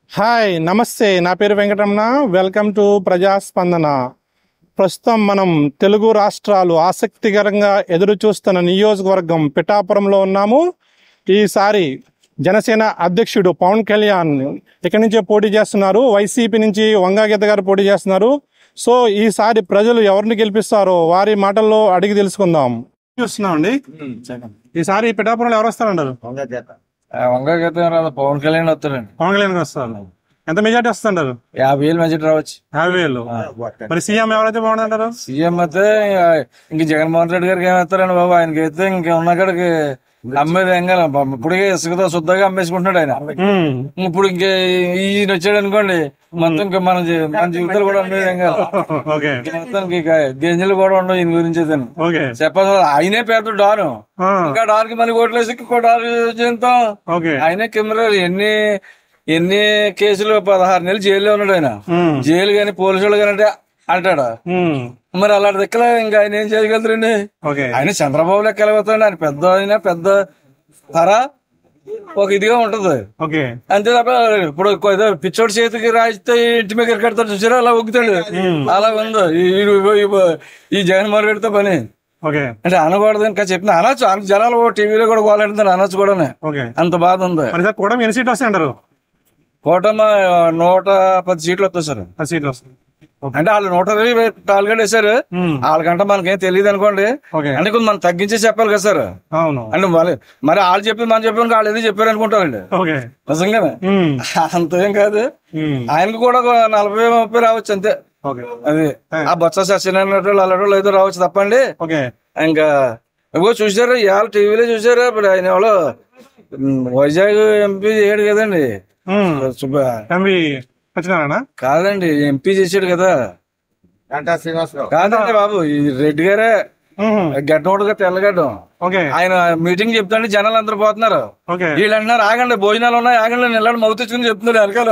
Hi నమస్తే నా పేరు వెంకటరమణ వెల్కమ్ టు ప్రజాస్పందన ప్రస్తుతం మనం తెలుగు రాష్ట్రాలు ఆసక్తికరంగా ఎదురు చూస్తున్న నియోజకవర్గం పిఠాపురంలో ఉన్నాము ఈసారి జనసేన అధ్యక్షుడు పవన్ కళ్యాణ్ ఇక్కడి నుంచే పోటీ చేస్తున్నారు వైసీపీ నుంచి వంగాగీత గారు పోటీ చేస్తున్నారు సో ఈసారి ప్రజలు ఎవరిని గెలిపిస్తారో వారి మాటల్లో అడిగి తెలుసుకుందాం చూస్తున్నామండి ఈసారి పిఠాపురంలో ఎవరు వస్తారంటారు వంగగీత రాదు పవన్ కళ్యాణ్ వస్తారండి పవన్ కళ్యాణ్ గారు వస్తారు ఎంత మెజార్టీ వస్తుంటారు యాభై వేలు మెజార్టీ రావచ్చు యాభై వేలు మరి సీఎం ఎవరైతే బాగుందంటారు సీఎం అయితే ఇంక జగన్మోహన్ రెడ్డి గారికి ఏమేస్తారండి బాబు ఆయనకి అయితే ఇంక ఉన్న కాడికి అమ్మేది ఏం కాదు ఇప్పటికే ఇసుకతో శుద్ధంగా అమ్మేసుకుంటున్నాడు ఆయన ఉమ్, ఇప్పుడు ఇంక ఈయన వచ్చాడు అనుకోండి మొత్తం ఇంకా మన జీ- మన జీవితాలు కూడా అమ్మేది ఏం కాదు ఓకే ఇంక మొత్తం ఇక గింజలు కూడా ఉండవు ఈయన గురించి అయితే ఓకే చెప్పాలి ఆయనే పెద్ద డాను ఆ, ఇంకా డాన్ కి మళ్ళీ ఓట్లేసి ఇంకో డాన్ చేద్దాం ఓకే ఆయనే కెమెరా ఎన్ని ఎన్ని కేసులు పదహారు నెలలు జైల్లో ఉన్నాడు ఆయన ఉమ్, జైలు గాని పోలీసులు గాని అంటే అంటాడు ఉమ్, మరి అలాంటి దిక్కల ఇంకా ఆయన ఏం చేయగలుగుతారండి ఓకే ఆయన చంద్రబాబు లెక్క వెళ్ళిపోతాడు ఆయన పెద్ద ఆయన పెద్ద తర ఒక ఇదిగా ఉంటది ఓకే అంతే తప్ప ఇప్పుడు ఏదో పిచ్చోడి చేతికి రాయిస్తే ఇంటి మీద కడతాడు చూసారా అలా ఒగ్గుతాడు అలా ఉంది ఈ- ఈ- ఈ- ఈ జగన్మోహన్ రెడ్డితో పని ఓకే అంటే అనకూడదు ఇంకా చెప్పిన అనొచ్చు అన- జనాలు టీవీలో కూడా గోలాడుతున్నారు అనొచ్చు కూడా ఓకే అంత బాధ ఉంది మరి సార్ కూడా ఎన్ని సీట్లు వస్తాయంటారు కూటమి నూట పది సీట్లు వస్తాయి సార్ పది సీట్లు వస్తాయి అంటే వాళ్ళు నూట ఇరవై టార్గెట్ వేశారు ఉమ్, వాళ్ళకంటే మనకేం తెలియదు అనుకోండి ఓకే అంటే కొంచెం మనం తగ్గించి చెప్పాలి కదా సార్ అవును అంటే మరి మరి వాళ్ళు చెప్పింది మనం చెప్పాను వాళ్ళు ఏదో చెప్పారు అనుకుంటారండి ఓకే నిజంగానే ఉమ్, అంతేం కాదు ఉమ్, ఆయనకు కూడా ఒక నలభై ముప్పై రావచ్చు అంతే ఓకే అది ఆ బొత్స సత్యనారాయణ అలాంటి ఏదో రావచ్చు తప్పండి ఓకే ఇంకా ఇగో చూసారు ఇవాళ టీవీలో చూసారు ఇప్పుడు ఆయన ఎవరో ఉమ్, వైజాగ్ ఎంపీ చేయడు కదండి ఉమ్, సుబ్బ ఎంవి సత్యనారాయణ కాదండి ఎంపీ చేసాడు కదా కాదండి బాబు ఈ రెడ్డి గారే ఉమ్, గడ్డ తెల్లగడ్డం ఓకే ఆయన మీటింగ్ చెప్తాండి జనాలు అందరూ పోతున్నారు ఓకే వీళ్ళు అంటున్నారు ఆగండి భోజనాలు ఉన్నాయి ఆగండి నిల్లని మౌత్ తెచ్చుకుని చెప్తున్నారు వెనకాల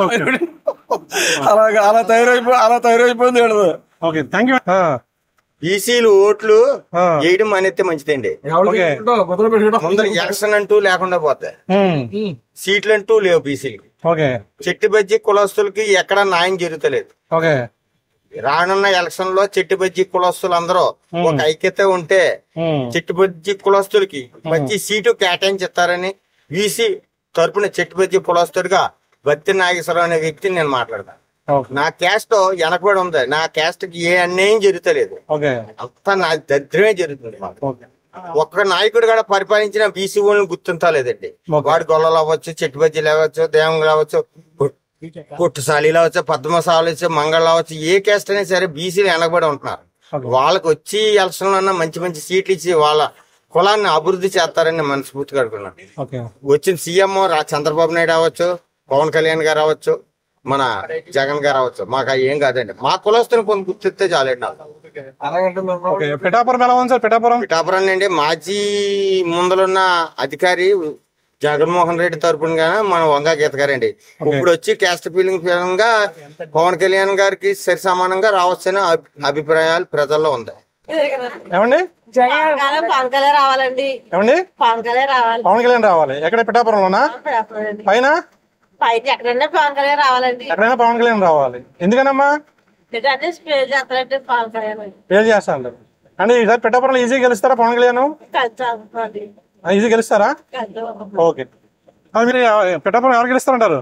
అలా అలా తయారైపో అలా తయారైపోయింది వీళ్ళది ఓకే థ్యాంక్ యూ బీసీలు ఓట్లు ఆ. వేయడం మానేస్తే మంచిదండి ఓకే. ముందర ఎలక్షన్ అంటూ లేకుండా పోతాయి సీట్లు అంటూ లేవు బీసీలకి ఓకే చెట్టు బజ్జి కులస్తులకి ఎక్కడ న్యాయం జరుగుతలేదు ఓకే రానున్న ఎలక్షన్ లో చెట్టు బజ్జి కులస్తులు అందరూ ఒక ఐక్యత ఉంటే ఉమ్, చెట్టు బజ్జి కులస్తులకి మంచి సీటు కేటాయించిస్తారని బీసీ తరపున చెట్టు బజ్జి కులస్తుడిగా బత్తి నాగేశ్వరరావు అనే వ్యక్తిని నేను మాట్లాడతాను ఓకే నా క్యాస్ట్ వెనకబడి ఉంది నా క్యాస్ట్ కి ఏ అన్యాయం జరుగుతలేదు ఓకే అంతా నా దరిద్రమే జరుగుతుంది మాకు ఓకే ఒక్క నాయకుడు కూడా పరిపాలించిన బీసీ వాళ్ళని గుర్తించలేదండి ఓకే. వాడు గొల్లలు అవ్వచ్చు చెట్టు బజ్జీలు అవ్వచ్చు దేవంగులు అవ్వచ్చు పుట్టుసాలీలు అవ్వచ్చు పద్మశాలు అవ్వచ్చు మంగళ అవ్వచ్చు ఏ క్యాస్ట్ అయినా సరే బీసీలు వెనకబడి ఉంటున్నారు ఓకే. వాళ్ళకి వచ్చి ఎలక్షన్ అన్న మంచి మంచి సీట్లు ఇచ్చి వాళ్ళ కులాన్ని అభివృద్ధి చేస్తారని మనస్ఫూర్తిగా అనుకున్నాను ఓకే వచ్చిన సీఎం రా చంద్రబాబు నాయుడు అవ్వచ్చు పవన్ కళ్యాణ్ గారు అవ్వచ్చు మన జగన్ గారు అవ్వచ్చు మాకు అవి ఏం కాదండి మా కులస్తుని కొన్ని గుర్తిస్తే చాలండి నాకు అలాగంటే మేము ఓకే పిఠాపురం ఎలా ఉంది సార్ పిఠాపురం పిఠాపురం నుండి మాజీ ముందలున్న అధికారి జగన్మోహన్ రెడ్డి తరపున గానే మన వంగా గీత గారండి ఇప్పుడు వచ్చి caste feeling feeling Pawan Kalyan గారికి సరి సమానంగా రావచ్చని అభి- అభిప్రాయాలు ప్రజల్లో ఉంది ఏమండి జగన్ కాలం పవన్ కళ్యాణ్ రావాలండి ఏమండి పవన్ కళ్యాణ్ రావాలి పవన్ కళ్యాణ్ రావాలి ఎక్కడ పిఠాపురంలోనా పైన పైన ఎక్కడన్నా పవన్ కళ్యాణ్ రావాలండి ఎక్కడైనా పవన్ కళ్యాణ్ రావాలి ఎందుకనమ్మా అంటే స్పేస్ చేస్తారంటే పవన్ కళ్యాణ్ ఏం చేస్తా అంటారు అంటే ఈసారి పిఠాపురంలో ఈజీగా గెలుస్తారా పవన్ కళ్యాణ్ కలుస్తామండి ఈజీ గెలుస్తారా ఓకే అది మీరు ఎవ- పిఠాపురం ఎవరు గెలుస్తారంటారు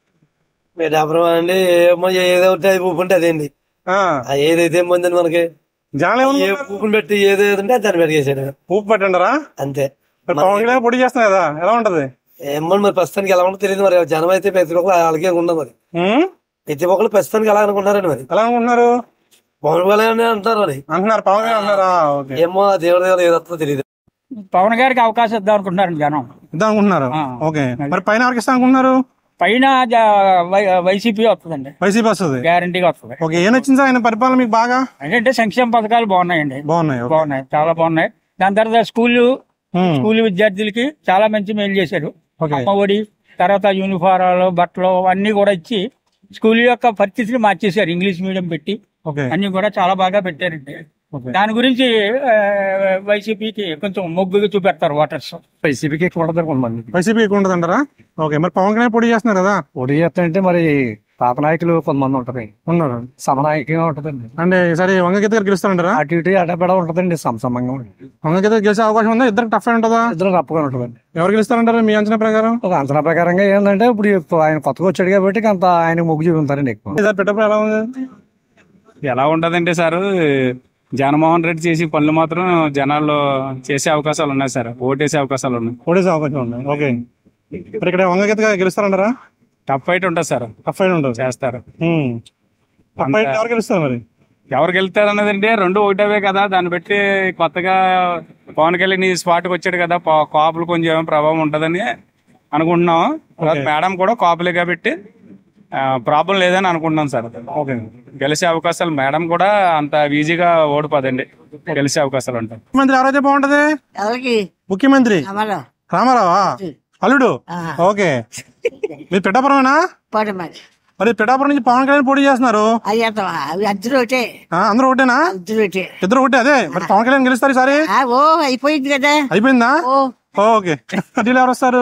పిఠాపురం అండి ఏమో ఏదో ఒకటి అది ఊపుంటే అదేండి ఆ, ఆ ఏదైతే ఏముందండి మనకి జనాలు ఏ ఏమన్నా ఊపుని పెట్టి ఏదో ఏదో ఉంటే దాన్ని పెట్టేసాడు ఊపు పెట్టండరా అంతే మరి పవన్ కళ్యాణ్ పొడి చేస్తున్నా కదా ఎలా ఉంటది ఏమో మరి ప్రస్తుతానికి ఎలా ఉంటుందో తెలియదు మరి జనం అయితే ప్రతి ఒక్కరు అలాగే ఉండదు మరి ఉమ్? ప్రతి ఒక్కరు ప్రస్తుతానికి ఎలా అనుకుంటారండి మరి ఎలా అనుకుంటున్నారు పవన్ కళ్యాణ్ అంటారు మరి అంటున్నారు పవన్ కళ్యాణ్ అంటున్నారా ఓకే ఏమో ఆ దేవుడి దేవుడు ఏదో తెలియదు పవన్ గారికి అవకాశం ఇద్దాం అనుకుంటున్నారు జనం ఇద్దాం అనుకుంటున్నారు ఆ. ఓకే మరి పైన ఎవరికి ఇస్తాం అనుకుంటున్నారు పైన జ- వై- వైసీపీ వస్తుందండి వైసీపీ వస్తుంది గ్యారంటీగా వస్తుంది ఓకే ఏం నచ్చింది సార్ ఆయన పరిపాలన మీకు బాగా ఏంటంటే సంక్షేమ పథకాలు బాగున్నాయండి బాగున్నాయి ఓకే. బాగున్నాయి చాలా బాగున్నాయి దాని తర్వాత స్కూల్ ఉమ్, స్కూల్ విద్యార్థులకి చాలా మంచి మేలు చేశారు ఓకే అమ్మ ఒడి తర్వాత యూనిఫారాలు బట్టలు అన్ని కూడా ఇచ్చి స్కూల్ యొక్క పరిస్థితిని మార్చేశారు ఇంగ్లీష్ మీడియం పెట్టి ఓకే అన్ని కూడా చాలా బాగా పెట్టారండి దాని గురించి ఆ, వైసీపీకి కొంచెం మొగ్గుగా చూపెడతారు ఓటర్స్ వైసీపీకి ఎక్కువ ఉంటుంది కొంతమంది వైసీపీ ఎక్కువ ఉంటుంది అంటారా ఓకే మరి పవన్ కళ్యాణ్ పోటీ చేస్తున్నారు కదా పోటీ చేస్తానంటే మరి పాత నాయకులు కొంతమంది ఉంటది ఉన్నారు సమనాయకంగా ఉంటదండి అంటే ఈసారి వంగగీత గారు గెలుస్తారంటారా అటు ఇటు అడబెడ ఉంటదండి సమసమంగా ఉంటుంది. వంగగీత గెలిచే అవకాశం ఉందా ఇద్దరు టఫ్ అయి ఉంటుందా ఇద్దరు తప్పగా ఉంటదండి ఎవరు గెలుస్తారంటారు మీ అంచనా ప్రకారం ఒక అంచనా ప్రకారంగా ఏంటంటే ఇప్పుడు ఇప్పుడు ఆయన కొత్తగా వచ్చాడు కాబట్టి అంత ఆయన మొగ్గు చూపుతారండి ఎక్కువ ఈసారి పెట్టప్పుడు ఎలా ఉంది ఎలా ఉంటదంటే సార్ జగన్మోహన్ రెడ్డి చేసి పనులు మాత్రం జనాల్లో చేసే అవకాశాలు ఉన్నాయి సార్ ఓటేసే అవకాశాలు ఉన్నాయి ఓడేసే అవకాశం ఉంది ఓకే మరి ఇక్కడ వంగగీత గారు గెలుస్తారంటారా టఫ్ ఫైట్ ఉంటుంది సార్ టఫ్ అయి ఉంటుంది చేస్తారు ఉమ్. టఫ్ అయితే ఎవరు గెలుస్తారు మరి ఎవరు గెలుస్తారు అన్నదంటే రెండు ఒకటవే కదా దాన్ని బట్టి కొత్తగా పవన్ కళ్యాణ్ ఈ స్పాట్కి వచ్చాడు కదా పా- కాపులు కొంచెం ప్రభావం ఉంటదని అనుకుంటున్నాం తర్వాత మేడం కూడా కాపులే కాబట్టి ప్రాబ్లం లేదని అనుకుంటున్నాం సార్ ఓకే గెలిచే అవకాశాలు మేడం కూడా అంత ఈజీగా ఓడిపోదండి గెలిచే అవకాశాలు ఉంటాయి ముఖ్యమంత్రి ఎవరైతే బాగుంటది ఎవరికి ముఖ్యమంత్రి అమలు రామారావా అల్లుడు ఓకే మీరు పిఠాపురమేనా పోటీ మరి మరి పిఠాపురం నుంచి పవన్ కళ్యాణ్ పోటీ చేస్తున్నారు అయ్యేద్దాం అవి అద్దరు ఒకటే ఆ, అందరూ ఒకటేనా అద్దరు ఒకటే ఇద్దరు ఒకటే అదే మరి పవన్ కళ్యాణ్ గెలుస్తారు ఈసారి ఆ, ఓ అయిపోయింది కదా అయిపోయిందా ఓ ఓకే ఢిల్లీ ఎవరు వస్తారు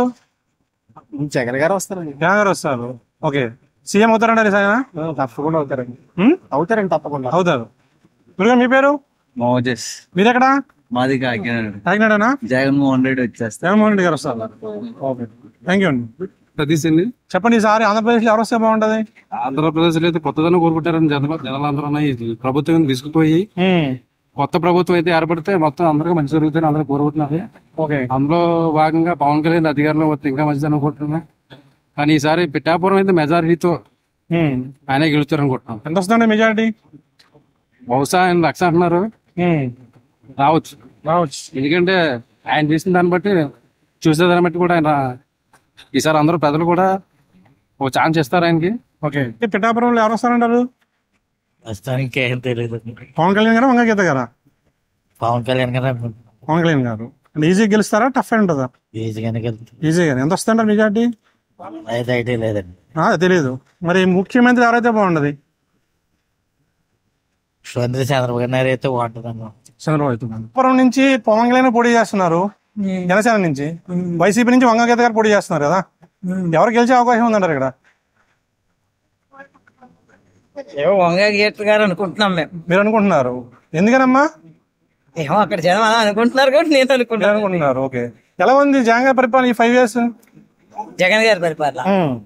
జగన్ గారు వస్తారు జగన్ గారు వస్తారు ఓకే సీఎం అవుతారంటారు ఈసారి తప్పకుండా అవుతారండి ఉమ్? అవుతారండి తప్పకుండా అవుతారు గురుగా మీ పేరు మోజెస్ మీరు ఎక్కడ మాది కాకినాడ కాకినాడనా జగన్మోహన్ రెడ్డి వచ్చేస్తారు జగన్మోహన్ రెడ్డి గారు వస్తారు ఓకే థ్యాంక్ యూ అండి సతీష్ అండి చెప్పండి ఈసారి ఆంధ్రప్రదేశ్ లో ఎవరు వస్తే బాగుంటది ఆంధ్రప్రదేశ్ లో అయితే కొత్తదనం కోరుకుంటారని జన జనాలందరూ ఈ ప్రభుత్వం విసుకుపోయి కొత్త ప్రభుత్వం అయితే ఏర్పడితే మొత్తం అందరికీ మంచి జరుగుతుంది అందరూ కోరుకుంటున్నారు ఓకే అందులో భాగంగా పవన్ కళ్యాణ్ అధికారంలో వస్తే ఇంకా మంచిది అనుకుంటున్నా కానీ ఈసారి పిఠాపురం అయితే మెజారిటీతో ఆయనే గెలుస్తారు అనుకుంటున్నాం ఎంత వస్తుందండి మెజారిటీ బహుశా ఆయన లక్ష అంటున్నారు రావచ్చు రావచ్చు ఎందుకంటే ఆయన చేసిన దాన్ని బట్టి చూసే దాన్ని బట్టి కూడా ఆయన ఈసారి అందరూ ప్రజలు కూడా ఒక ఛాన్స్ ఇస్తారు ఆయనకి ఓకే పిఠాపురంలో ఎవరు వస్తారంటారు ప్రస్తుతానికి ఏం తెలియదు పవన్ కళ్యాణ్ గారు వంగగీత గారా పవన్ కళ్యాణ్ గారు పవన్ కళ్యాణ్ గారు ఈజీ గెలుస్తారా టఫ్ అయి ఉంటుందా ఈజీగానే వెళ్తుంది ఈజీ గారు ఎంత వస్తుంటారు మెజారిటీ అయితే ఐడియా లేదండి తెలియదు మరి ముఖ్యమంత్రి ఎవరైతే బాగుంటది ముఖ్యమంత్రి చంద్రబాబు నాయుడు అయితే బాగుంటుందన్న చంద్రబాబు అయితే పిఠాపురం నుంచి పవన్ కళ్యాణ్ పోటీ చేస్తున్నారు జనసేన నుంచి వైసీపీ నుంచి వంగగీత గారు పోటీ చేస్తున్నారు కదా ఎవరు గెలిచే అవకాశం ఉందంటారు ఇక్కడ ఏమో వంగ గీత గారు అనుకుంటున్నాం మేము మీరు అనుకుంటున్నారు ఎందుకనమ్మా ఏమో అక్కడ జనం అలా అనుకుంటున్నారు కాబట్టి నేను మీరు అనుకుంటున్నాను అనుకుంటున్నారు ఓకే ఎలా ఉంది జగన్ గారి పరిపాలన ఈ ఫైవ్ ఇయర్స్ జగన్ గారి పరిపాలన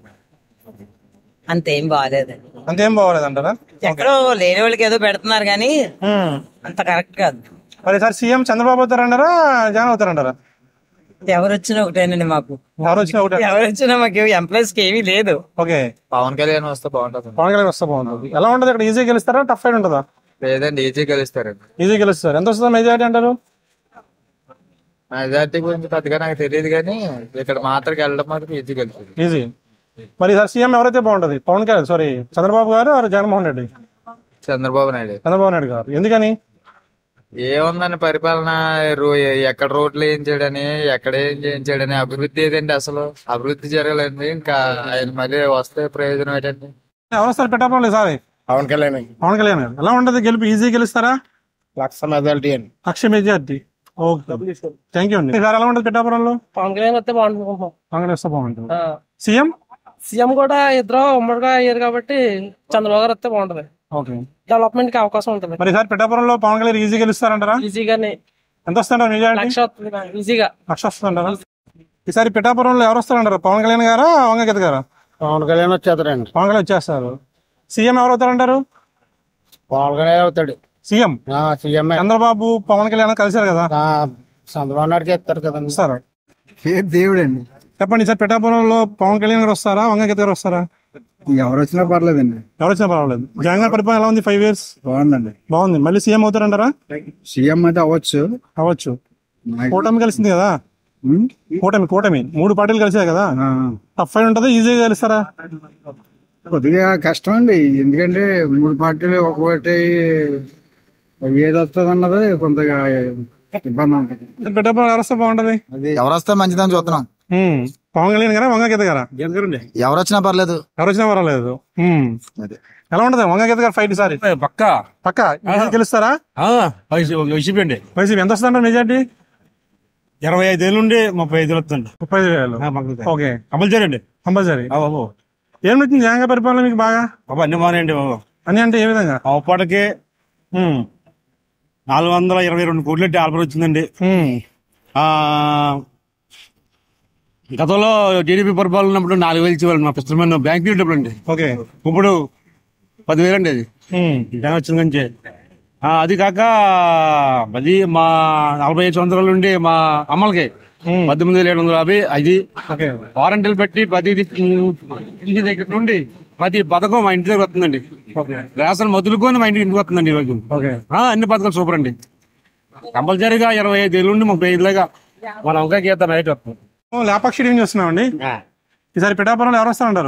అంతేం బాగాలేదండి అంతేం బాగోలేదంటారా ఎక్కడో లేని వాళ్ళకి ఏదో పెడుతున్నారు కానీ అంత కరెక్ట్ కాదు మరి సార్ సీఎం చంద్రబాబు అవుతారంటారా జగన్ అవుతారంటారా ఎవరు వచ్చినా ఒకటేనండి మాకు ఎవరు వచ్చినా ఒకటే ఎవరు వచ్చినా మాకు ఎంప్లాయీస్ కి ఏమీ లేదు ఓకే పవన్ కళ్యాణ్ వస్తే బాగుంటుంది పవన్ కళ్యాణ్ వస్తే బాగుంటుంది ఎలా ఉంటుంది ఇక్కడ ఈజీ గెలుస్తారా టఫ్ ఫైట్ ఉంటుందా లేదండి ఈజీ గెలుస్తారండి ఈజీ గెలుస్తారు ఎంత వస్తుందా మెజారిటీ అంటారు మెజార్టీ గురించి పెద్దగా నాకు తెలియదు కానీ ఇక్కడ మాత్రం వెళ్ళడం మాత్రం ఈజీ గెలుస్తుంది ఈజీ మరి సార్ సీఎం ఎవరైతే బాగుంటది పవన్ కళ్యాణ్ సారీ చంద్రబాబు గారు ఆర్ జగన్మోహన్ రెడ్డి చంద్రబాబు నాయుడు చంద్రబాబు నాయుడు గారు ఎందుకని ఏముందని పరిపాలన రో- ఎక్కడ రోడ్లు వేయించాడని ఎక్కడ ఏం చేయించాడని అభివృద్ధి ఏదండి అసలు అభివృద్ధి జరగలేదు ఇంకా ఆయన మళ్ళీ వస్తే ప్రయోజనం ఏంటండి ఎవరు వస్తారు పెట్టాపండి సార్ పవన్ కళ్యాణ్ పవన్ కళ్యాణ్ గారు ఎలా ఉంటది గెలుపు ఈజీ గెలుస్తారా లక్ష మెజారిటీ అండి lakh majority okay thank you అండి సార్ ఎలా ఉంటుంది పిఠాపురంలో పవన్ కళ్యాణ్ వస్తే బాగుంటుంది కాంగ్రెస్ వస్తే బాగుంటుంది సీఎం సీఎం కూడా ఇద్దరు ఉమ్మడిగా అయ్యారు కాబట్టి చంద్రబాబు గారు వస్తే బాగుంటది ఓకే డెవలప్మెంట్ కి అవకాశం ఉంటుంది మరి సార్ పిఠాపురంలో పవన్ కళ్యాణ్ ఈజీ గెలుస్తారంటారా ఈజీగానే ఎంత వస్తుంటారు మెజారిటీ లక్ష వస్తుంది ఈజీగా లక్ష వస్తుంటారా ఈసారి పిఠాపురంలో ఎవరు వస్తారంటారు పవన్ కళ్యాణ్ గారా వంగగీత గారా పవన్ కళ్యాణ్ వచ్చేస్తారండి పవన్ కళ్యాణ్ వచ్చేస్తారు సీఎం ఎవరు అవుతారంటారు పవన్ కళ్యాణ్ అవుతాడు సీఎం సీఎం చంద్రబాబు పవన్ కళ్యాణ్ కలిశారు కదా చంద్రబాబు నాయుడుకి ఇస్తారు కదండి వస్తారు దేవుడు అండి చెప్పండి సార్ పిఠాపురంలో పవన్ కళ్యాణ్ గారు వస్తారా వంగగీత గారు వస్తారా ఎవరు వచ్చినా పర్లేదండి ఎవరు వచ్చినా పర్వాలేదు జగన్ గారి పరిపాలన ఎలా ఉంది ఫైవ్ ఇయర్స్ బాగుందండి బాగుంది మళ్ళీ సీఎం అవుతారంటారా సీఎం అయితే అవ్వచ్చు అవ్వచ్చు కూటమి కలిసింది కదా కూటమి కూటమి మూడు పార్టీలు కలిసాయి కదా టఫ్ ఫైట్ ఉంటుందా ఈజీగా గెలుస్తారా కొద్దిగా కష్టం అండి ఎందుకంటే మూడు పార్టీలు ఒక్కొక్కటి ఏది వస్తుంది అన్నది కొంతగా ఇబ్బంది ఉంటుంది పిఠాపురం ఎవరు వస్తే బాగుంటది ఎవరు వస్తే మంచిదని చూస్తున్నాం ఉమ్. పవన్ కళ్యాణ్ గారా వంగ గీత గారా ఎవరు వచ్చినా పర్లేదు ఎవరు వచ్చినా పర్వాలేదు ఉమ్. ఎలా ఉంటది వంగ గీత గారు ఫైట్ సారి పక్క పక్క ఈజీ గెలుస్తారా వైసీపీ అండి వైసీపీ ఎంత వస్తుందంటారు మెజార్టీ ఇరవై ఐదు ఏళ్ళు నుండి ముప్పై ఐదు వస్తుంది ముప్పై ఐదు వేలు ఓకే కంపల్సరీ అండి కంపల్సరీ బాబు ఏం నచ్చింది జగన్ పరిపాలన మీకు బాగా బాబు అన్ని బాగానండి బాబు అని అంటే ఏ విధంగా అప్పటికి నాలుగు వందల ఇరవై రెండు కోట్లు ఆల్బర్ వచ్చిందండి ఆ గతంలో టీడీపీ పరిపాలన ఉన్నప్పుడు నాలుగు వేలు ఇచ్చేవాళ్ళు మా పుస్తకమైన బ్యాంక్ డబ్బులు అండి ఓకే ఇప్పుడు పదివేలు అండి అది జగన్ వచ్చిన నుంచి ఆ, అది కాక అది మా నలభై ఐదు సంవత్సరాల నుండి మా అమ్మలకి పద్దెనిమిది వేల ఏడు వందల యాభై అది ఓకే వారంటీలు పెట్టి ప్రతి ఇంటి దగ్గర నుండి ప్రతి పథకం మా ఇంటి దగ్గర వస్తుందండి రేషన్ మొదలుకొని మా ఇంటికి ఇంటికి వస్తుందండి ఈరోజు ఓకే ఆ, అన్ని పథకాలు సూపర్ అండి కంపల్సరీగా ఇరవై ఐదు ఏళ్ళ నుండి ముప్పై ఐదులాగా మన వంకాయ గీత నైట్ వస్తుంది లేపాక్షి ఏం చేస్తున్నామండి ఈసారి పిఠాపురంలో ఎవరు వస్తారంటారు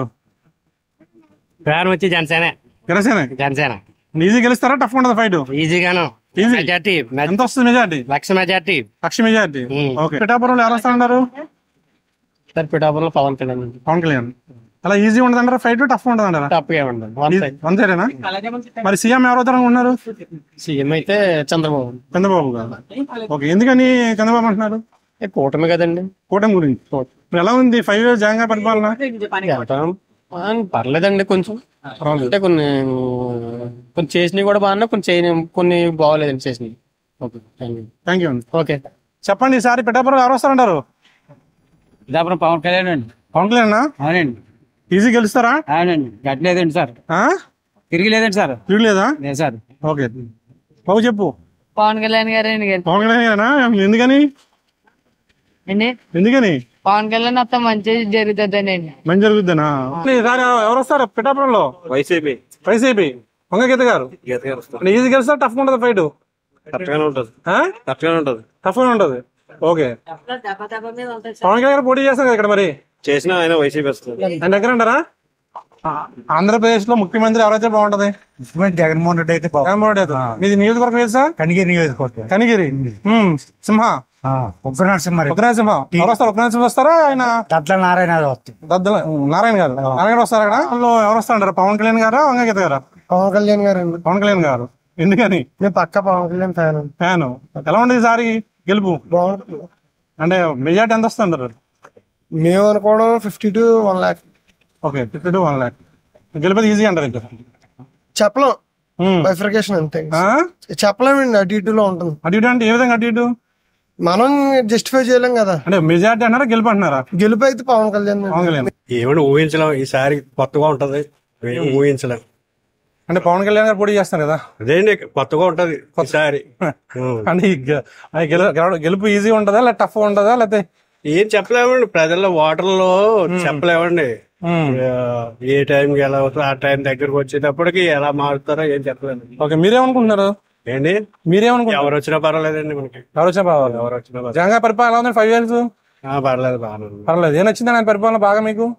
పేరు వచ్చి జనసేన జనసేన జనసేన ఈజీ గెలుస్తారా టఫ్ ఉండదు ఫైట్ ఈజీగాను ఈజీ మెజార్టీ ఎంత వస్తుంది majority lakh majority lakh majority okay పిఠాపురంలో ఎవరు వస్తారంటారు సార్ పిఠాపురంలో పవన్ కళ్యాణ్ పవన్ కళ్యాణ్ అలా ఈజీ ఉండదు అంటారా ఫైట్ టఫ్ ఉండదు అంటారా టఫ్ గా ఉండదు వన్ సైడ్ వన్ సైడేనా మరి సీఎం ఎవరు అవుతారు ఉన్నారు సీఎం అయితే చంద్రబాబు చంద్రబాబు గారు ఓకే ఎందుకని చంద్రబాబు అంటున్నారు ఏ కూటమి కదండి కూటమి గురించి ఇప్పుడు ఎలా ఉంది ఫైవ్ ఇయర్స్ జగన్ గారి పరిపాలన వెళ్ళటం, ఆ, పర్లేదండి కొంచెం అంటే కొన్ని కొన్ని చేసినవి కూడా బాగున్నాయి కొన్ని చేయని కొన్ని బాగోలేదండి చేసినవి okay thank you thank you అండి ఓకే చెప్పండి ఈసారి పిఠాపురం ఎవరు వస్తారంటారు పిఠాపురం పవన్ కళ్యాణ్ అండి పవన్ కళ్యాణ్ అవునండి ఈజీ గెలుస్తారా అవునండి గట్లేదండి సార్ తిరిగి లేదండి సార్ తిరగలేదా లేదు సార్ ఓకే బాబు చెప్పు పవన్ కళ్యాణ్ గారే పవన్ కళ్యాణ్ గారేనా ఎందుకని అండి ఎందుకని పవన్ కళ్యాణ్ అంత మంచి జరుగుతుందండి మంచి జరుగుద్దనా ఈసారి ఎవరు వస్తారు పిఠాపురంలో వైసీపీ వైసీపీ వంగ గీత గారు గీత గారు వస్తారు ఈజీ గెలుస్తారు టఫ్ ఉంటుంది ఫైట్ కరెక్ట్గానే ఉంటుంది కరెక్ట్గానే ఉంటుంది టఫ్ ఉంటుంది ఓకే పవన్ కళ్యాణ్ గారు పోటీ చేస్తారు కదా ఇక్కడ మరి చేసిన ఆయన వైసీపీ వస్తుంది ఆయన దగ్గర అంటారా ఆంధ్రప్రదేశ్ లో ముఖ్యమంత్రి ఎవరైతే బాగుంటది జగన్మోహన్ రెడ్డి అయితే జగన్మోహన్ రెడ్డి అయితే. మీది నియోజకవర్గం ఏది సార్ కనిగిరి నియోజకవర్గం కనిగిరి ఉమ్, సింహ ఉగ్ర నరసింహారెడ్డి ఉగ్రనరసింహ ఎవరు వస్తారు ఉగ్రనరసింహ వస్తారా ఆయన దట్ల నారాయణ యాదవ్ వస్తుంది దద్దల నారాయణ గారు నారాయణ గారు వస్తారు అక్కడ వాళ్ళు ఎవరు వస్తారంటారు పవన్ కళ్యాణ్ గారా వంగ గీత గారా పవన్ కళ్యాణ్ గారు పవన్ కళ్యాణ్ గారు ఎందుకని నేను పక్క పవన్ కళ్యాణ్ ఫ్యాన్ ఫ్యాన్ ఎలా ఉండేది ఈసారి గెలుపు బాగుంటుంది అంటే మెజార్టీ ఎంత వస్తుంది అంటారు మేము అనుకోవడం fifty to one lakh okay fifty to one lakh గెలిపేది ఈజీ అంటారు ఇంకా చెప్పలేం బైఫికేషన్ అంతే చెప్పలేమండి అటు ఇటులో ఉంటుంది అటు ఇటు అంటే ఏ విధంగా అటు ఇటు మనం జస్టిఫై చేయలేం కదా అంటే మెజార్టీ అన్నారా గెలుపు అంటున్నారా గెలుపు అయితే పవన్ కళ్యాణ్ పవన్ కళ్యాణ్ ఏమైనా ఊహించలేం ఈసారి కొత్తగా ఉంటది ఏం ఊహించలేం అంటే పవన్ కళ్యాణ్ గారు పోటీ చేస్తారు కదా అదేంటి కొత్తగా ఉంటది ఈసారి అంటే ఈ గె- ఆ గెల- గెలవడం- గెలుపు ఈజీ ఉంటుందా లేదా టఫ్ ఉంటుందా లేకపోతే ఏం చెప్పలేమండి ప్రజల ఓటర్లో చెప్పలేమండి మ్మ్. ఆ, ఏ టైంకి ఎలా అవుతుందో ఆ టైం దగ్గరకు వచ్చేటప్పటికి ఎలా మారుతారో ఏం చెప్పలేము ఓకే మీరేమనుకుంటున్నారు ఏంటి మీరేమనుకుంటున్నారు ఎవరు వచ్చినా పర్వాలేదండి మనకి ఎవరు వచ్చినా పర్వాలేదు ఎవరు వచ్చినా పర్వాలేదు. జగన్ గారి పరిపాలన ఎలా ఉంది ఫైవ్ ఇయర్స్ ఆ, పర్లేదు బాగానే ఉంది. పర్వాలేదు ఏం నచ్చింది ఆయన పరిపాలన బాగా మీకు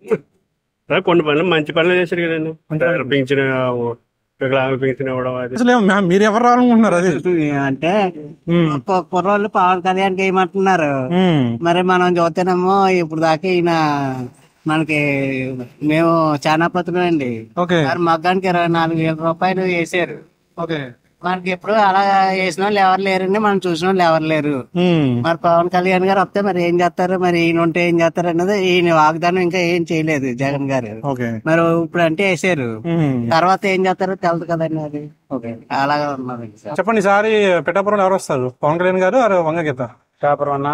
అదే కొన్ని పనులు మంచి పనులు చేశారు కదండి పింఛన్ వికలాంగులు పింఛన్ ఇవ్వడం అది అసలు ఏం- మ్యామ్, మీరు ఎవరు రావాలనుకుంటున్నారు అది అంటే కు- కుర్రోళ్ళు పవన్ కళ్యాణ్ ఏమంటున్నారు మ్మ్. మరి మనం చూస్తేనేమో ఇప్పుడు దాకా ఈయన మనకి మేము చాలా పత్రులండి ఓకే మరి మగ్గానికి ఇరవై నాలుగు వేల రూపాయలు వేసారు ఓకే మనకి ఎప్పుడు అలా వేసిన వాళ్ళు ఎవరు లేరండి మనం చూసిన వాళ్ళు ఎవరు లేరు మ్మ్. మరి పవన్ కళ్యాణ్ గారు వస్తే మరి ఏం చేస్తారు మరి ఈయన ఉంటే ఏం చేస్తారు అన్నది ఈయన వాగ్దానం ఇంకా ఏం చేయలేదు జగన్ గారు ఓకే మరి ఇప్పుడు అంటే వేసారు మ్మ్. తర్వాత ఏం చేస్తారో తెలదు కదండి అది ఓకే అలాగే ఉన్నది చెప్పండి ఈసారి పిఠాపురంలో ఎవరు వస్తారు పవన్ కళ్యాణ్ గారు ఆరు వంగ గీత పిఠాపురం అన్న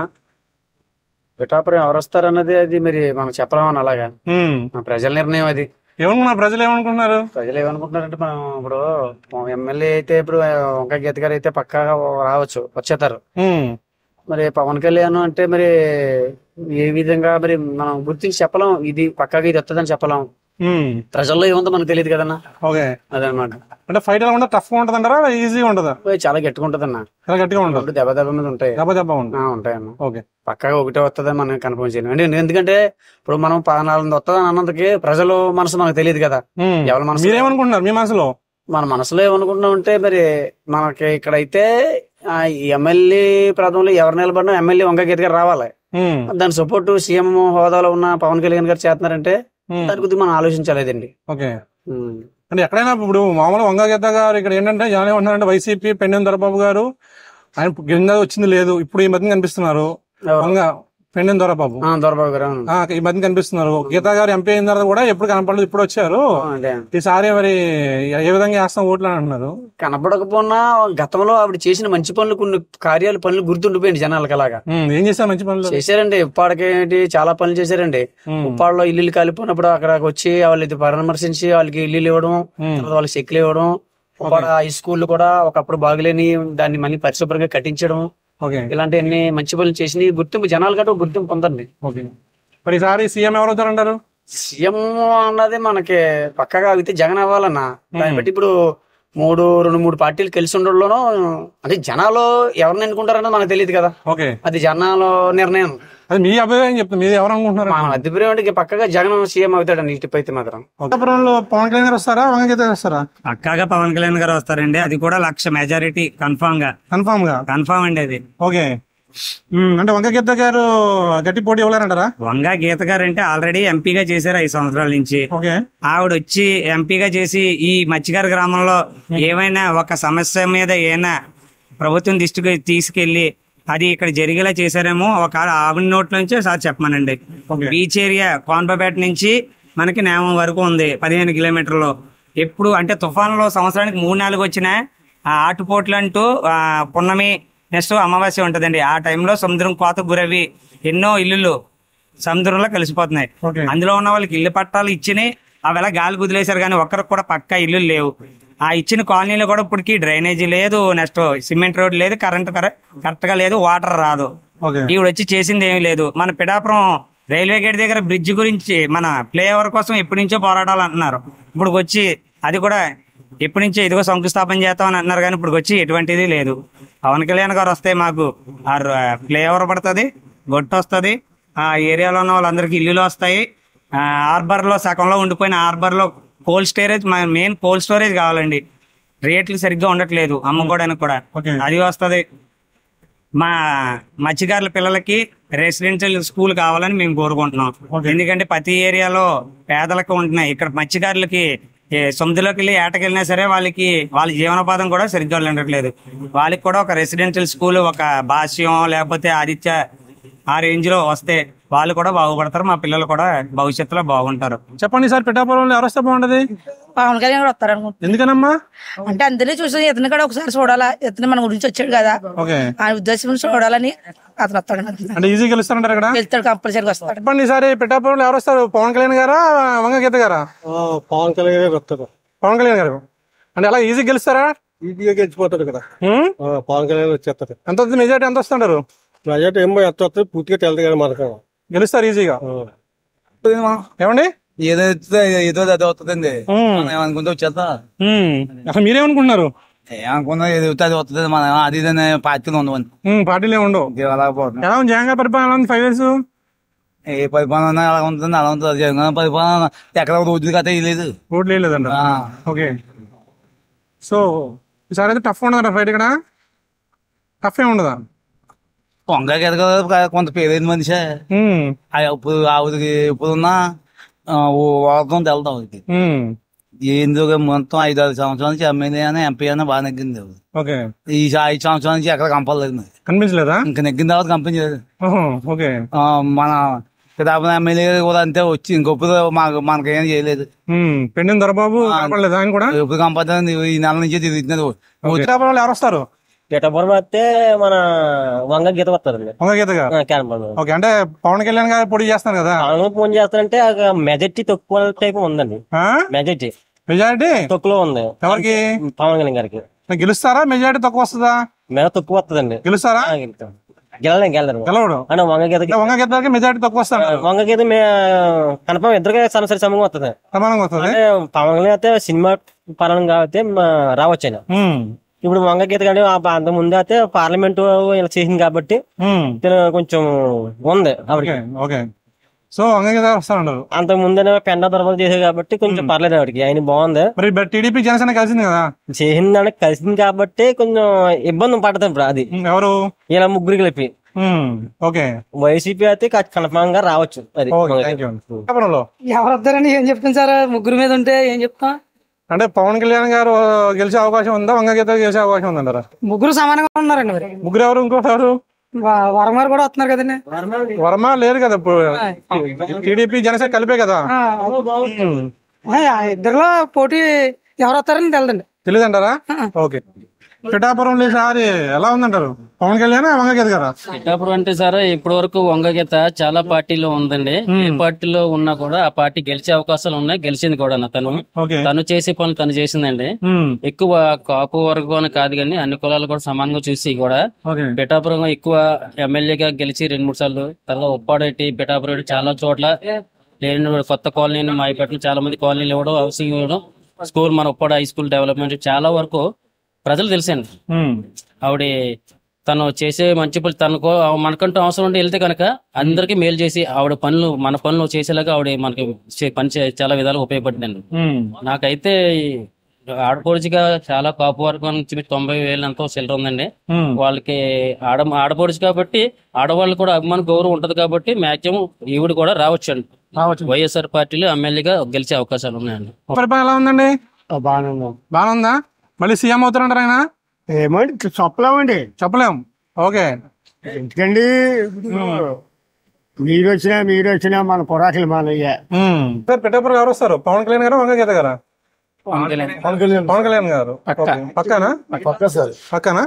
పిఠాపురం ఎవరు వస్తారన్నది అది మరి మనం చెప్పలేమని అలాగా మ్మ్. మన ప్రజల నిర్ణయం అది ఏమనుకున్నారు ప్రజలు ఏమనుకుంటున్నారు ప్రజలు ఏమనుకుంటున్నారంటే మనం ఇప్పుడు ఎమ్మెల్యే అయితే ఇప్పుడు వంకాయ గీత గారు అయితే పక్కాగా రావచ్చు వచ్చేతారు మ్మ్. మరి పవన్ కళ్యాణ్ అంటే మరి ఏ విధంగా మరి మనం గుర్తించి చెప్పలేం ఇది పక్కాగా ఇది వస్తుందని చెప్పలేం మ్మ్. ప్రజల్లో ఏముందో మనకు తెలియదు కదన్నా ఓకే అదనమాట అంటే ఫైట్ ఎలా ఉంటుంది టఫ్ ఉంటుంది అంటారా ఈజీగా ఉంటుందా చాలా గట్టిగా ఉంటదన్న చాలా గట్టిగా ఉంటుంది ఇప్పుడు దెబ్బ దెబ్బ మీద ఉంటాయి దెబ్బ దెబ్బ ఉంటుంది ఆ, ఉంటాయన్న ఓకే పక్కాగా ఒకటే వస్తుందని మనం కన్ఫర్మ్ చేయలేం అంటే ఎందుకంటే ఇప్పుడు మనం పద్నాలుగు వస్తుందని అన్నందుకి ప్రజలు మనసు మనకు తెలియదు కదా మ్మ్. ఎవరి మనసు మీరేమనుకుంటున్నారు మీ మనసులో మన మనసులో ఏమనుకుంటున్నాం అంటే మరి మనకి ఇక్కడైతే ఆ ఎమ్మెల్యే ప్రదంలో ఎవరు నిలబడినా ఎమ్మెల్యే వంక గీత గారు రావాలి ఉమ్, దాని సపోర్ట్ సీఎం హోదాలో ఉన్న పవన్ కళ్యాణ్ గారు చేస్తున్నారంటే ఉమ్. దాని గురించి మనం ఆలోచించలేదండి ఓకే అంటే ఎక్కడైనా ఇప్పుడు మామూలు వంగగీత గారు ఇక్కడ ఏంటంటే జనం ఏమంటున్నారంటే వైసీపీ పెన్నెం దొరబాబు గారు ఆయన కింద వచ్చింది లేదు ఇప్పుడు ఈ మధ్య కనిపిస్తున్నారు వంగ పెన్నెం దొరబాబు ఆ, దొరబాబు గారు అవును. ఆ, ఈ మధ్య కనిపిస్తున్నారు గీతా గారు ఎంపీ అయిన తర్వాత కూడా ఎప్పుడు కనపడలేదు ఇప్పుడు వచ్చారు అదే. ఈసారి మరి ఏ విధంగా వేస్తాం ఓట్లు అని అంటున్నారు కనపడకపోయినా గతంలో ఆవిడ చేసిన మంచి పనులు కొన్ని కార్యాలు పనులు గుర్తుండిపోయింది జనాలకి అలాగా ఉమ్, ఏం చేశారు మంచి పనులు చేశారండి ఉప్పాడకేంటి చాలా పనులు చేశారండి ఉప్పాడలో ఇల్లు కాలిపోయినప్పుడు అక్కడికి వచ్చి వాళ్ళకి పరామర్శించి వాళ్ళకి ఇల్లు ఇవ్వడం తర్వాత వాళ్ళకి చెక్కులు ఇవ్వడం ఉప్పాడ హై స్కూల్ కూడా ఒకప్పుడు బాగులేని దాన్ని మళ్ళీ పరిశుభ్రంగా కట్టించడం ఓకే ఇలాంటివన్నీ మంచి పనులు చేసి గుర్తింపు జనాలు గట్రా గుర్తింపు పొందండి ఓకే మరి ఈసారి సీఎం ఎవరు అవుతారంటారు సీఎం అన్నది మనకి పక్కగా అయితే జగన్ అవ్వాలన్నా దాన్ని బట్టి ఇప్పుడు మూడు రెండు మూడు పార్టీలు కలిసి ఉండడంలోనూ అంటే జనాలు ఎవరిని ఎన్నుకుంటారన్నది మనకు తెలియదు కదా ఓకే అది జనాలు నిర్ణయం అది మీ అభిప్రాయం చెప్తుంది మీరు ఎవరు అనుకుంటున్నారు మన అభిప్రాయం అంటే పక్కగా జగన్ సీఎం అవుతాడండి ఇటుపైతే మాత్రం కొత్తపురంలో పవన్ కళ్యాణ్ గారు వస్తారా వంగగీత గారు వస్తారా పక్కాగా పవన్ కళ్యాణ్ గారు వస్తారండి అది కూడా లక్ష మెజారిటీ కన్ఫామ్ గా కన్ఫామ్ గా కన్ఫామ్ అండి అది ఓకే ఉమ్, అంటే వంగగీత గారు గట్టి పోటీ ఇవ్వలేరంటారా వంగా గీత గారు అంటే ఆల్రెడీ ఎంపీగా చేశారు ఐదు సంవత్సరాల నుంచి ఓకే ఆవిడ వచ్చి ఎంపీగా చేసి ఈ మత్స్యకార గ్రామంలో ఏమైనా ఒక సమస్య మీద ఏమైనా ప్రభుత్వం దృష్టికి తీసుకెళ్లి అది ఇక్కడ జరిగేలా చేశారేమో ఒక ఆవిడ నోట్ నుంచే సార్ చెప్పమనండి బీచ్ ఏరియా కోన్పపేట నుంచి మనకి నేమం వరకు ఉంది పదిహేను కిలోమీటర్లు ఎప్పుడు అంటే తుఫాన్లో సంవత్సరానికి మూడు నాలుగు వచ్చినా ఆ ఆటుపోట్లు అంటూ ఆ, పున్నమి నెక్స్ట్ అమావాస్య ఉంటదండి ఆ టైంలో సముద్రం కోత గురవి ఎన్నో ఇల్లులు సముద్రంలో కలిసిపోతున్నాయి అందులో ఉన్న వాళ్ళకి ఇల్లు పట్టాలు ఇచ్చినాయి అవి ఎలా గాలి కుదిలేశారు కానీ ఒక్కరికి కూడా పక్కా ఇల్లు లేవు ఆ ఇచ్చిన కాలనీలో కూడా ఇప్పటికి డ్రైనేజీ లేదు నెక్స్ట్ సిమెంట్ రోడ్ లేదు కరెంట్ కరెక్ట్ గా లేదు వాటర్ రాదు ఓకే ఈవిడ వచ్చి చేసింది ఏమీ లేదు మన పిఠాపురం రైల్వే గేట్ దగ్గర బ్రిడ్జ్ గురించి మన ప్లే ఓవర్ కోసం ఎప్పటి నుంచో పోరాటాలు అంటున్నారు ఇప్పుడు వచ్చి అది కూడా ఎప్పటి నుంచో ఇదిగో శంకుస్థాపన చేస్తాం అని అంటున్నారు కానీ ఇప్పుడు వచ్చి ఎటువంటిది లేదు పవన్ కళ్యాణ్ గారు వస్తే మాకు ఆ ప్లే ఓవర్ పడుతుంది గొట్టు వస్తుంది ఆ ఏరియాలో ఉన్న వాళ్ళందరికీ ఇల్లులు వస్తాయి ఆ హార్బర్ లో సగంలో ఉండిపోయిన హార్బర్ లో cold storage main cold storage కావాలండి రేట్లు సరిగ్గా ఉండట్లేదు అమ్ముకోవడానికి కూడా అది వస్తది మా మత్స్యకారుల పిల్లలకి రెసిడెన్షియల్ స్కూల్ కావాలని మేము కోరుకుంటున్నాం ఎందుకంటే ప్రతి ఏరియాలో పేదలకు ఉంటున్నాయి ఇక్కడ మత్స్యకారులకి ఏ సముద్రంలోకి వెళ్ళి ఏటకెళ్ళినా సరే వాళ్ళకి వాళ్ళ జీవనోపాధం కూడా సరిగ్గా ఉండట్లేదు వాళ్ళకి కూడా ఒక రెసిడెన్షియల్ స్కూల్ ఒక భాష్యం లేకపోతే ఆదిత్య ఆ రేంజ్ లో వస్తే వాళ్ళు కూడా బాగుపడతారు మా పిల్లలు కూడా భవిష్యత్తులో బాగుంటారు చెప్పండి సార్ పిఠాపురంలో ఎవరు వస్తే బాగుంటది పవన్ కళ్యాణ్ కూడా వస్తారు అనుకుంటున్నాను ఎందుకనమ్మా అంటే అందరినీ చూసి ఇతను కూడా ఒకసారి చూడాలా ఇతను మన గురించి వచ్చాడు కదా ఓకే ఆ ఉద్దేశం చూడాలని అతను వస్తాడు అనుకుంటున్నాను. అంటే ఈజీగా గెలుస్తారంటారు ఇక్కడ వెళ్తాడు కంపల్సరీగా వస్తాడు చెప్పండి ఈసారి పిఠాపురంలో ఎవరు వస్తారు పవన్ కళ్యాణ్ గారా వంగ గీత గారా పవన్ కళ్యాణ్ గారు వస్తారు పవన్ కళ్యాణ్ గారు అంటే అలా ఈజీ గెలుస్తారా ఈజీగా గెలిచిపోతాడు కదా హ్మ్? ఆ, పవన్ కళ్యాణ్ వచ్చేస్తారు ఎంత వస్తుంది మెజార్టీ ఎంత వస్తుంటారు ప్రజెంట్ ఏమో ఎంత వస్తుంది పూర్తిగా తెలదు కానీ మనకు గెలుస్తారు ఈజీగా ఏమండి ఏదైతే ఏదో అది అవుతుందండి మనం ఏమనుకుంటే వచ్చేస్తా హ్మ్. అసలు మీరేమనుకుంటున్నారు ఏమనుకున్నా ఏది అవుతుంది అది వస్తుంది మన అది ఇది అనే పార్టీలు ఉండవని హ్మ్, పార్టీలు ఏమి ఉండవు అలా పోతుంది ఎలా ఉంది జగన్ గారి పరిపాలన ఎలా ఉంది ఫైవ్ ఇయర్స్ ఏ పరిపాలన అలా ఉంటుంది అలా ఉంటుంది జగన్ పరిపాలన ఎక్కడ రోజు కథ లేదు ఓట్లు లేదంట ఓకే సో ఈసారి అయితే టఫ్ ఉండదు ఫైట్ ఇక్కడ టఫ్ ఏమి ఉండదా వంగకి ఎదగ కొంత పేరైన మనిషే ఆ ఇప్పుడు ఆవిడకి ఇప్పుడున్న వాడకం తెలదాం ఆవిడకి హ్మ్. ఎందుకు మొత్తం ఐదు ఆరు సంవత్సరాల నుంచి ఎమ్మెల్యే అని ఎంపీ అని బాగా నెగ్గింది ఆవిడ. ఓకే ఈ ఐదు సంవత్సరాల నుంచి ఎక్కడ కంపలేదు మరి కనిపించలేదా ఇంకా నెగ్గిన తర్వాత కంపించలేదు ఓహో, ఓకే ఆ, మన పితాపన ఎమ్మెల్యే కూడా అంతే వచ్చి ఇంకొప్పుడు మాకు మనకేం చేయలేదు హ్మ్. పెండిన దొరబాబు కనపడలేదు ఆయన కూడా ఎప్పుడు కంపదని ఈ నెల నుంచి తిరుగుతున్నారు పిఠాపురంలో ఎవరు వస్తారు పిఠాపురం వస్తే మన వంగ గీత వస్తారండి వంగ గీత గారు క్యాన్పల్లి ఓకే అంటే పవన్ కళ్యాణ్ గారు పొడి చేస్తున్నారు కదా పవన్ ఫోన్ చేస్తారంటే మెజార్టీ తక్కువ టైప్ ఉందండి మెజార్టీ మెజారిటీ తక్కువలో ఉంది ఎవరికి పవన్ కళ్యాణ్ గారికి గెలుస్తారా మెజారిటీ తక్కువ వస్తుందా మీద తక్కువ వస్తుందండి గెలుస్తారా గెలలేం గెలరు గెలవడు అంటే వంగ గీతకి వంగ గీత గారికి మెజారిటీ తక్కువ వస్తాడు వంగ గీత కన్ఫర్మ్ ఇద్దరికి సనసరి సమంగా వస్తుంది సమానంగా వస్తుంది అంటే పవన్ కళ్యాణ్ అయితే సినిమా పరంగా అయితే రావచ్చు ఆయన హ్మ్. ఇప్పుడు వంగ గీత కానీ అంత ముందు అయితే పార్లమెంట్ ఇలా చేసింది కాబట్టి హ్మ్. ఇతను కొంచెం ఉంది ఆవిడకి okay okay so Vanga Geetha గారు వస్తారంటారు అంత ముందనే పెండ దొరబలు చేసేది కాబట్టి కొంచెం పర్లేదు ఆవిడకి ఆయన బాగుంది మరి టీడీపీ జనసేన కలిసింది కదా చేసింది దానికి కలిసింది కాబట్టి కొంచెం ఇబ్బంది పడుతుంది ఇప్పుడు అది ఎవరు ఇలా ముగ్గురు కలిపి ఓకే వైసీపీ అయితే కన్ఫామ్ గా రావచ్చు అది ఓకే థ్యాంక్ యూ పిఠాపురంలో ఎవరు వస్తారని ఏం చెప్తాం సార్ ముగ్గురు మీద ఉంటే ఏం చెప్తాం అంటే పవన్ కళ్యాణ్ గారు గెలిచే అవకాశం ఉందా వంగగీత గెలిచే అవకాశం ఉందంటారా ముగ్గురు సమానంగా ఉన్నారండి మరి ముగ్గురు ఎవరు ఇంకోటి ఎవరు వ- వరం గారు కూడా వస్తున్నారు కదండి వర్మ లేరు కదా ఇప్పుడు టీడీపీ జనసేన కలిపే కదా ఆ, ఆ, ఇద్దరిలో పోటీ ఎవరు వస్తారని తెలదండి తెలియదంటారా ఓకే పిఠాపురం ఈసారి ఎలా ఉందంటారు పవన్ కళ్యాణ్ వంగగీత గారా పిఠాపురం అంటే సార్ ఇప్పటి వరకు వంగగీత చాలా పార్టీలో ఉందండి ఏ పార్టీలో ఉన్నా కూడా ఆ పార్టీ గెలిచే అవకాశాలు ఉన్నాయి గెలిచింది కూడా తను ఓకే తను చేసే పనులు తను చేసిందండి ఎక్కువ కాపు వర్గం అని కాదు కానీ అన్ని కులాలు కూడా సమానంగా చూసి కూడా ఓకే పిఠాపురం ఎక్కువ ఎమ్మెల్యేగా గెలిచి రెండు మూడు సార్లు తర్వాత ఉప్పాడేటి పిఠాపురం చాలా చోట్ల లేని కొత్త కాలనీ మాయపేటలో చాలా మంది కాలనీలు ఇవ్వడం హౌసింగ్ ఇవ్వడం స్కూల్ మన ఉప్పాడ హై స్కూల్ డెవలప్మెంట్ చాలా వరకు ప్రజలు తెలిసాను ఆవిడ తను చేసే మంచి పనులు తనకు మనకంటూ అవసరం ఉండి వెళ్తే కనుక అందరికీ మేలు చేసి ఆవిడ పనులు మన పనులు చేసేలాగా ఆవిడ మనకి చే- పని చే- చాలా విధాలుగా ఉపయోగపడిందండి నాకైతే ఈ ఆడపడుచుగా చాలా కాపు వర్గం నుంచి తొంభై వేలు ఎంతో చిల్లర ఉందండి వాళ్ళకి ఆడ ఆడపడుచు కాబట్టి ఆడవాళ్ళు కూడా అభిమాన గౌరవం ఉంటది కాబట్టి మాక్సిమం ఈవిడ కూడా రావచ్చు అండి వైఎస్ఆర్ పార్టీలో ఎమ్మెల్యేగా గెలిచే అవకాశాలు ఉన్నాయండి పరిపాలన ఎలా ఉందండి బాగానే ఉన్నాం బాగానే ఉందా మళ్ళీ సీఎం అవుతారంటారు ఆయన ఏమండి చెప్పలేమండి చెప్పలేం ఓకే ఎందుకండి మీరు వచ్చినా మీరు వచ్చినా మన పొరాకులు మనయ్యా సార్ పిఠాపురం ఎవరు వస్తారు పవన్ కళ్యాణ్ గారు వంగగీత గారా పవన్ కళ్యాణ్ పవన్ కళ్యాణ్ గారు ఓకే. పక్కానా పక్క సార్ పక్కనా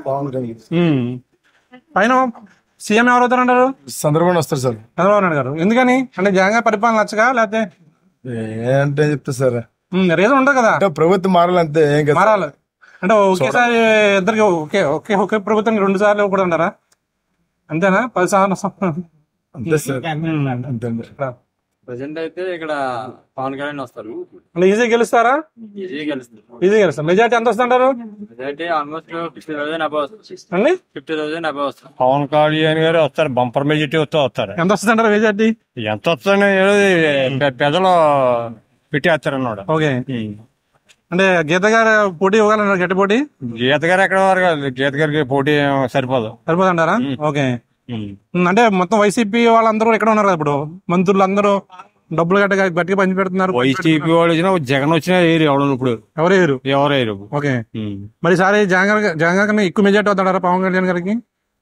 పైన సీఎం ఎవరు అవుతారంటారు చంద్రబాబు వస్తారు సార్ చంద్రబాబు నాయుడు గారు ఎందుకని అంటే జగన్ గారి పరిపాలన నచ్చగా లేకపోతే ఏంటంటే చెప్తా సార్ రీజన్ ఉంటుంది కదా అంటే ప్రభుత్వం మారాలంతే ఏం కదా మారాలి అంటే ఒకేసారి ఇద్దరికి ఒకే ఒకే ఒకే ప్రభుత్వం రెండు సార్లు ఇవ్వకూడదు అంటారా అంతేనా పది సార్లు అంతే సార్ అంతే ప్రజెంట్ అయితే ఇక్కడ పవన్ కళ్యాణ్ వస్తారు అంటే ఈజీ గెలుస్తారా ఈజీ గెలుస్తారు ఈజీ గెలుస్తారు మెజార్టీ ఎంత వస్తుంటారు majority almost fifty thousand above వస్తుంది అండి ఫిఫ్టీ థౌసండ్ అబౌవ్ వస్తుంది పవన్ కళ్యాణ్ గారు వస్తారు బంపర్ మెజార్టీ వస్తూ వస్తారు ఎంత వస్తుంటారు మెజార్టీ ఎంత వస్తుందని పెద్దలు పెట్టేస్తారు అన్నాడు ఓకే అంటే గీత గారు పోటీ ఇవ్వగలరు గట్టి పోటీ గీత గారు ఎక్కడ వారు కాదు గీత గారికి పోటీ సరిపోదు సరిపోదంటారా ఓకే ఉమ్, అంటే మొత్తం వైసీపీ వాళ్ళందరూ ఇక్కడ ఉన్నారు కదా ఇప్పుడు మంత్రులు అందరూ డబ్బులు గట్ట గట్టిగా పంచి పెడుతున్నారు వైసీపీ వాళ్ళు వచ్చినా జగన్ వచ్చినా ఏరు ఎవడు ఇప్పుడు ఎవరు వేరు ఎవరు ఏరు ఓకే మరి ఈసారి జగన్ గారి- జగన్ గారి కన్నా ఎక్కువ మెజార్టీ అవుతాడారా పవన్ కళ్యాణ్ గారికి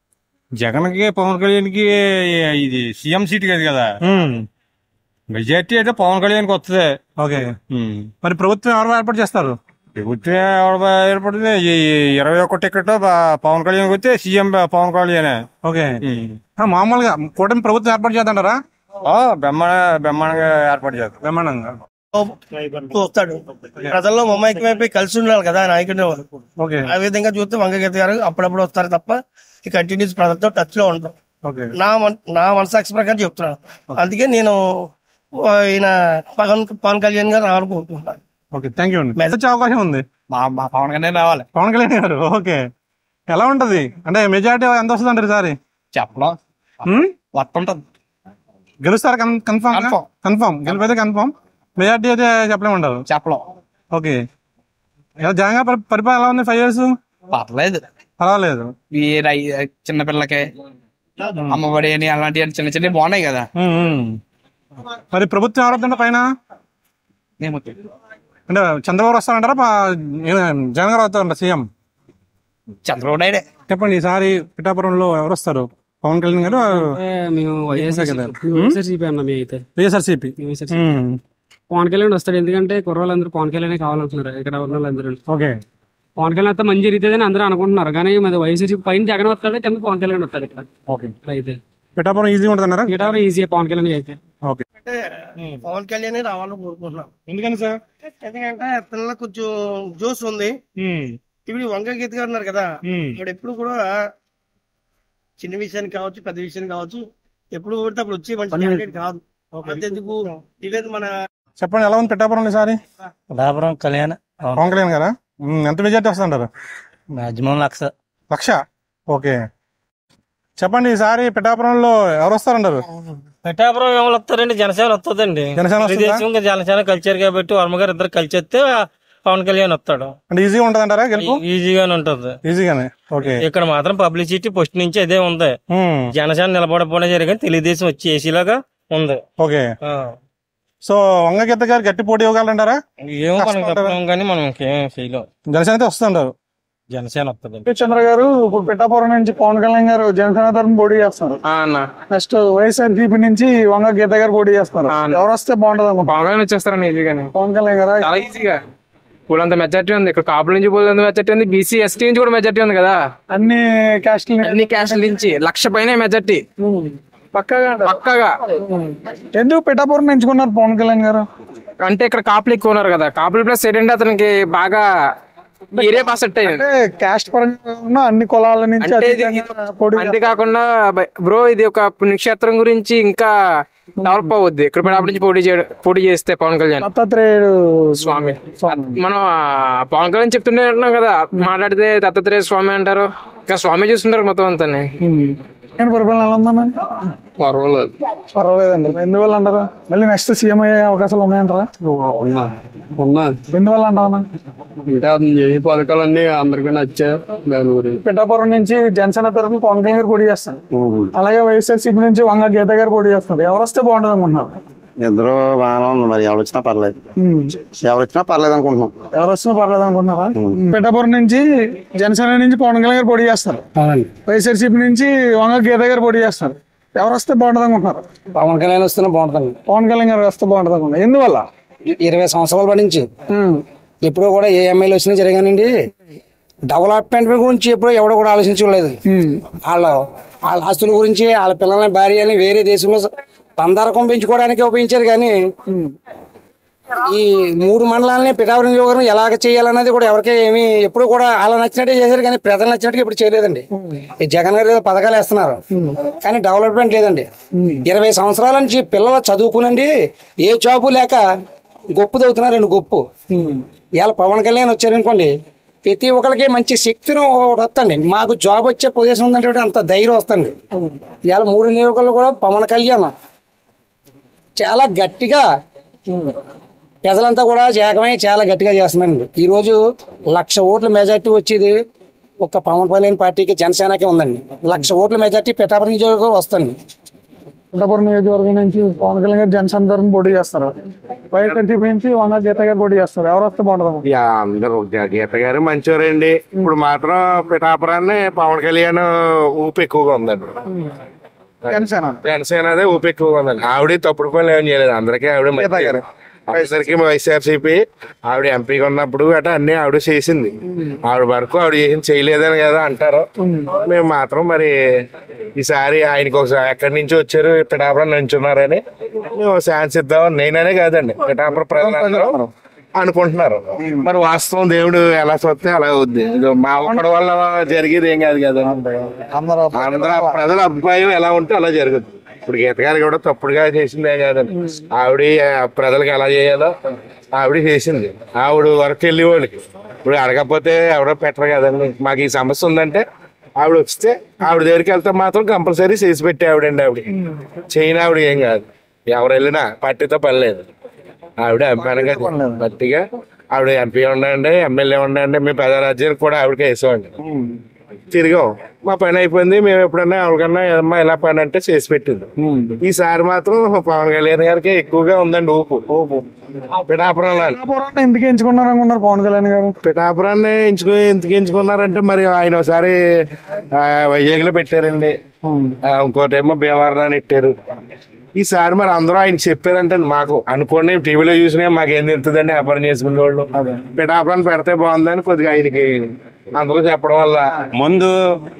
జగన్ కి పవన్ కళ్యాణ్ కి ఇది సీఎం సీట్ కాదు కదా మెజార్టీ అయితే పవన్ కళ్యాణ్ కి వస్తుంది ఓకే మరి ప్రభుత్వం ఎవరు ఏర్పాటు చేస్తారు ప్రభుత్వం ఎవరు ఏర్పడింది ఈ ఇరవై ఒక్క టికెట్ పవన్ కళ్యాణ్ వస్తే సీఎం పవన్ కళ్యాణ్ ఓకే ఆ, మామూలుగా కూటమి ప్రభుత్వం ఏర్పాటు చేద్దంటారా బ్రహ్మాండ బ్రహ్మాండంగా ఏర్పాటు చేస్తారు బ్రహ్మాండంగా వస్తాడు ప్రజల్లో మమైక్యమైపోయి కలిసి ఉండాలి కదా నాయకుడు ఓకే ఆ విధంగా చూస్తే వంగగీత గారు అప్పుడప్పుడు వస్తారు తప్ప ఈ కంటిన్యూస్ ప్రజలతో టచ్ లో ఉంటాం ఓకే నా మన- నా మనసాక్షి ప్రకారం చెప్తున్నాను అందుకే నేను ఆ, ఈయన పవన్ పవన్ కళ్యాణ్ గారు రావాలనుకుంటున్నాను ఓకే థ్యాంక్ యూ అండి వచ్చే అవకాశం ఉంది పవన్ కళ్యాణ్ రావాలి పవన్ కళ్యాణ్ గారు ఓకే ఎలా ఉంటది అంటే మెజారిటీ ఎంత వస్తుంది అంటారు ఈసారి చెప్పడం వస్తుంటది గెలుస్తారు కన్ఫామ్ కన్ఫామ్ గెలిపోతే కన్ఫామ్ మెజార్టీ అయితే చెప్పలేమంటారు చెప్పలేం ఓకే ఎలా జగన్ గారి పరి- పరిపాలన ఎలా ఉంది ఫైవ్ ఇయర్స్ పర్లేదు పర్వాలేదు ఈ రై చిన్నపిల్లలకి అమ్మఒడి అని అలాంటి చిన్న చిన్నవి బాగున్నాయి కదా ఉమ్, ఉమ్. మరి ప్రభుత్వం ఎవరొద్దంటే పైన అంటే చంద్రబాబు వస్తారంటారా పా- ఏ- జగన్ గారు వస్తారంట సీఎం చంద్రబాబు నాయుడే చెప్పండి ఈసారి పిఠాపురంలో ఎవరు వస్తారు పవన్ కళ్యాణ్ గారు మేము వైఎస్ఆర్ వైఎస్ఆర్సీపీ అన్న మేము అయితే వైఎస్ఆర్సీపీ వైఎస్ఆర్సీపీ. పవన్ కళ్యాణ్ వస్తాడు ఎందుకంటే కుర్రోళ్ళందరూ పవన్ కళ్యాణ్ కావాలంటున్నారు ఇక్కడ ఉన్న వాళ్ళందరూ ఓకే పవన్ కళ్యాణ్ అయితే మంచి జరుగుతుందని అందరూ అనుకుంటున్నారు కానీ మరి వైఎస్ఆర్సీపీ పైన జగన్ వస్తాడు కింద పవన్ కళ్యాణ్ వస్తాడు ఇక్కడ ఓకే ఇట్లా అయితే పిఠాపురం ఈజీ ఉంటుందన్నారా పిఠాపురం ఈజీ పవన్ కళ్యాణ్ అయితే ఓకే పవన్ కళ్యాణ్ రావాలని కోరుకుంటున్నాం ఎందుకని సార్ ఎందుకంటే పిల్లలకు కొంచెం జోస్ ఉంది ఇప్పుడు ఈ వంగ గీత గారు ఉన్నారు కదా ఇప్పుడు ఎప్పుడు కూడా చిన్న విషయానికి కావచ్చు పెద్ద విషయానికి కావచ్చు ఎప్పుడు పడితే అప్పుడు వచ్చి మంచి క్యాండిడేట్ కాదు అంతెందుకు ఈవెన్ మన చెప్పండి ఎలా ఉంది పిఠాపురం ఈసారి పిఠాపురం కళ్యాణ్ పవన్ కళ్యాణ్ గారా ఉమ్, ఎంత మెజార్టీ వస్తుంటారు మాక్సిమం లక్ష లక్ష ఓకే చెప్పండి ఈసారి పిఠాపురంలో ఎవరు వస్తారంటారు పిఠాపురం ఏమైనా వస్తారండి జనసేన వస్తుందండి జనసేన వస్తుందా? తెలుగుదేశం ఇంకా జనసేన కల్చర్ కాబట్టి వర్మ గారు ఇద్దరు కలిసి వస్తే పవన్ కళ్యాణ్ వస్తాడు అంటే ఈజీగా ఉంటుంది అంటారా గెలుపు ఈజీగానే ఉంటుంది ఈజీగానే ఓకే ఇక్కడ మాత్రం పబ్లిసిటీ ఫస్ట్ నుంచి అదే ఉంది మ్మ్. జనసేన నిలబడకపోవడం జరిగింది తెలుగుదేశం వచ్చి ఏసీలాగా ఉంది ఓకే ఆ. సో వంగగీత గారు గట్టి పోటీ ఇవ్వగలంటారా ఏమో మనం కష్టం అంటారా? చెప్పలేం కానీ మనం ఇంకేం చేయలేం జనసేన అయితే వస్తుంటారు జనసేన వస్తుంది చంద్ర గారు ఇప్పుడు పిఠాపురం నుంచి పవన్ కళ్యాణ్ గారు జనసేన తరఫున పోటీ చేస్తారు అన్న నెక్స్ట్ వైఎస్ఆర్సీపీ నుంచి వంగ గీత గారు పోటీ చేస్తారు ఎవరు వస్తే బాగుంటది అనుకుంటున్నారు? పవన్ కళ్యాణ్ వచ్చేస్తారన్న ఈజీగానే పవన్ కళ్యాణ్ గారా చాలా ఈజీగా పూలంత మెజార్టీ ఉంది ఇక్కడ కాపుల నుంచి పూలంత మెజార్టీ ఉంది బీసీ ఎస్టీ నుంచి కూడా మెజార్టీ ఉంది కదా అన్ని క్యాస్ట్ అన్ని క్యాస్ట్ల నుంచి లక్ష పైన మెజార్టీ పక్కగా పక్కగా ఎందుకు పిఠాపురం ఎంచుకున్నారు పవన్ కళ్యాణ్ గారు అంటే ఇక్కడ కాపులు ఎక్కువ ఉన్నారు కదా కాపులు ప్లస్ ఏంటంటే అతనికి బాగా ఏరియా పాస్ సెట్ అయ్యింది అంటే క్యాస్ట్ పరంగా ఉన్న అన్ని కులాల నుంచి అంటే ఇది అతీతంగా పోటీ అంతేకాకుండా బ్రో ఇది ఒక పుణ్యక్షేత్రం గురించి ఇంకా డెవలప్ అవుద్ది ఇక్కడ పిఠాపురం నుంచి పోటీ చేయడం పోటీ చేస్తే పవన్ కళ్యాణ్ దత్తాత్రేయుడు స్వామి మనం ఆ, పవన్ కళ్యాణ్ చెప్తుంటే ఉంటున్నాం కదా మాట్లాడితే దత్తాత్రేయ స్వామి అంటారు ఇంకా స్వామి చూస్తుంటారు మొత్తం అంతా నేను పరిపాలన ఎలా ఉందన్న పర్వాలేదు పర్వాలేదండి ఎందువల్ల అంటారా మళ్ళీ నెక్స్ట్ సీఎం అయ్యే అవకాశాలు ఉన్నాయంటారా ఎందువల్ల అంటారా అంటే ఏ పథకాలన్నీ అందరికీ నచ్చా దాని గురించి పిఠాపురం నుంచి జనసేన తరఫున పవన్ కళ్యాణ్ గారు పోటీ చేస్తారు అలాగే వైఎస్ఆర్సీపీ నుంచి వంగ గీత గారు పోటీ చేస్తారు ఎవరు వస్తే బాగుంటుంది అనుకుంటున్నారు ఇద్దరు బాగానే ఉంది మరి ఎవరు వచ్చినా పర్లేదు ఎవరు వచ్చినా పర్లేదు అనుకుంటున్నాం ఎవరు వస్తున్నా పర్లేదు అనుకుంటున్నారా పిఠాపురం నుంచి జనసేన నుంచి పవన్ కళ్యాణ్ గారు పోటీ చేస్తారు వైఎస్ఆర్సీపీ నుంచి వంగ గీత గారు పోటీ చేస్తారు ఎవరు వస్తే బాగుంటుంది అనుకుంటున్నారు పవన్ కళ్యాణ్ వస్తేనే బాగుంటుంది పవన్ కళ్యాణ్ గారు వస్తే బాగుంటుంది అనుకుంటున్నారు ఎందువల్ల ఇరవై సంవత్సరాల పాటు నుంచి ఎప్పుడూ కూడా ఏ ఎమ్మెల్యే వచ్చినా జరిగానండి డెవలప్మెంట్ గురించి ఎప్పుడూ ఎవడో కూడా ఆలోచించలేదు వాళ్ళ వాళ్ళ ఆస్తుల గురించి వాళ్ళ పిల్లల్ని భార్యని వేరే దేశంలో పందారకం పెంచుకోవడానికి ఉపయోగించారు కానీ ఈ మూడు మండలాలని పిఠాపురం నియోజకవర్గం ఎలాగ చేయాలన్నది కూడా ఎవరికి ఏమి ఎప్పుడు కూడా అలా నచ్చినట్టే చేశారు కానీ ప్రజలు నచ్చినట్టుగా ఇప్పుడు చేయలేదండి ఈ జగన్ గారు ఏదో పథకాలు వేస్తున్నారు కానీ డెవలప్మెంట్ లేదండి ఇరవై సంవత్సరాల నుంచి పిల్లలు చదువుకునండి ఏ జాబు లేక గొప్ప చదువుతున్నారండి గొప్ప ఇవాళ పవన్ కళ్యాణ్ వచ్చారనుకోండి ప్రతి ఒక్కరికి మంచి శక్తిని ఒకటి వస్తుంది మాకు జాబ్ వచ్చే పొజిషన్ ఉందంటే అంత ధైర్యం వస్తుంది ఇవాళ మూడు నియోజకవర్గాలు కూడా పవన్ కళ్యాణ్ చాలా గట్టిగా ప్రజలంతా కూడా ఏకమై చాలా గట్టిగా చేస్తున్నారండి ఈ రోజు లక్ష ఓట్ల మెజార్టీ వచ్చేది ఒక్క పవన్ కళ్యాణ్ పార్టీకి జనసేనకే ఉందండి లక్ష ఓట్ల మెజార్టీ పిఠాపురం నియోజకవర్గం వస్తుంది పిఠాపురం నియోజకవర్గం నుంచి పవన్ కళ్యాణ్ గారు జనసేన తరఫున పోటీ చేస్తారు వైఎస్ఆర్సీపీ నుంచి వంగ గీత గారు పోటీ చేస్తారు ఎవరు వస్తే బాగుంటుంది యా, అందరూ గ- గీత గారు మంచివారండి ఇప్పుడు మాత్రం పిఠాపురాన్ని పవన్ కళ్యాణ్ ఊపి ఎక్కువగా ఉందండి జనసేన జనసేన అదే ఊపి ఎక్కువగా ఉందండి ఆవిడ తప్పుడు పనులు ఏం చేయలేదు అందరికీ ఆవిడ మంచి- అందరికీ వైఎస్ఆర్సీపీ ఆవిడ ఎంపీగా ఉన్నప్పుడు గట్రా అన్ని ఆవిడ చేసింది ఆవిడ వరకు ఆవిడ ఏం చేయలేదని కదా అంటారు మేము మాత్రం మరి ఈసారి ఆయనకి ఒకసారి ఎక్కడి నుంచి వచ్చారు పిఠాపురం నుంచున్నారని మేము ఛాన్స్ ఇద్దాం నేననే కాదండి పిఠాపురం ప్రజలందరూ అనుకుంటున్నారు మరి వాస్తవం దేవుడు ఎలా చూస్తే అలా అవుద్ది ఇది మా ఒక్కడి వల్ల జరిగేది ఏం కాదు కదా అందరూ ప్రజల అభిప్రాయం ఎలా ఉంటే అలా జరుగుతుంది ఇప్పుడు గీత గారు కూడా తప్పుడుగా చేసిందే కాదండి ఆవిడ ఆ, ప్రజలకు ఎలా చేయాలో ఆవిడ చేసింది ఆవిడ వరకు వెళ్ళి వాళ్ళకి ఇప్పుడు అడగకపోతే ఎవడో పెట్టరు కదండి మాకు ఈ సమస్య ఉందంటే ఆవిడ వస్తే ఆవిడ దగ్గరికి వెళ్తే మాత్రం కంపల్సరీ చేసి పెట్టి ఆవిడండి ఆవిడ చేయని ఆవిడ ఏం కాదు ఎవరు వెళ్ళినా పార్టీతో పని లేదు ఆవిడ ఎంపీగా గట్టిగా ఆవిడ ఎంపీ ఉండండి ఎమ్మెల్యే ఉండండి మీ పెద్ద రాజ్యానికి కూడా ఆవిడకి వేసామండి తిరిగాం మా పని అయిపోయింది మేము ఎప్పుడన్నా ఎవరికన్నా ఏదమ్మా ఇలా పని అంటే చేసి పెట్టింది ఈసారి మాత్రం పవన్ కళ్యాణ్ గారికి ఎక్కువగా ఉందండి ఊపు ఊపు పిఠాపురంలో పిఠాపురాన్ని ఎందుకు ఎంచుకున్నారు అనుకున్నారు పవన్ కళ్యాణ్ గారు పిఠాపురాన్ని ఎంచుకు ఎందుకు ఎంచుకున్నారంటే మరి ఆయన ఒకసారి ఆ, వైజాగ్లో పెట్టారండి ఆ, ఇంకోటేమో భీమవరాన్ని పెట్టారు ఈసారి మరి అందరూ ఆయనకి చెప్పారంటే మాకు అనుకోండి టీవీలో చూసినా మాకేం తెలుస్తుందండి వ్యాపారం చేసుకునే వాళ్ళు పిఠాపురాన్ని పెడితే బాగుందని కొద్దిగా ఆయనకి అందరూ చెప్పడం వల్ల ముందు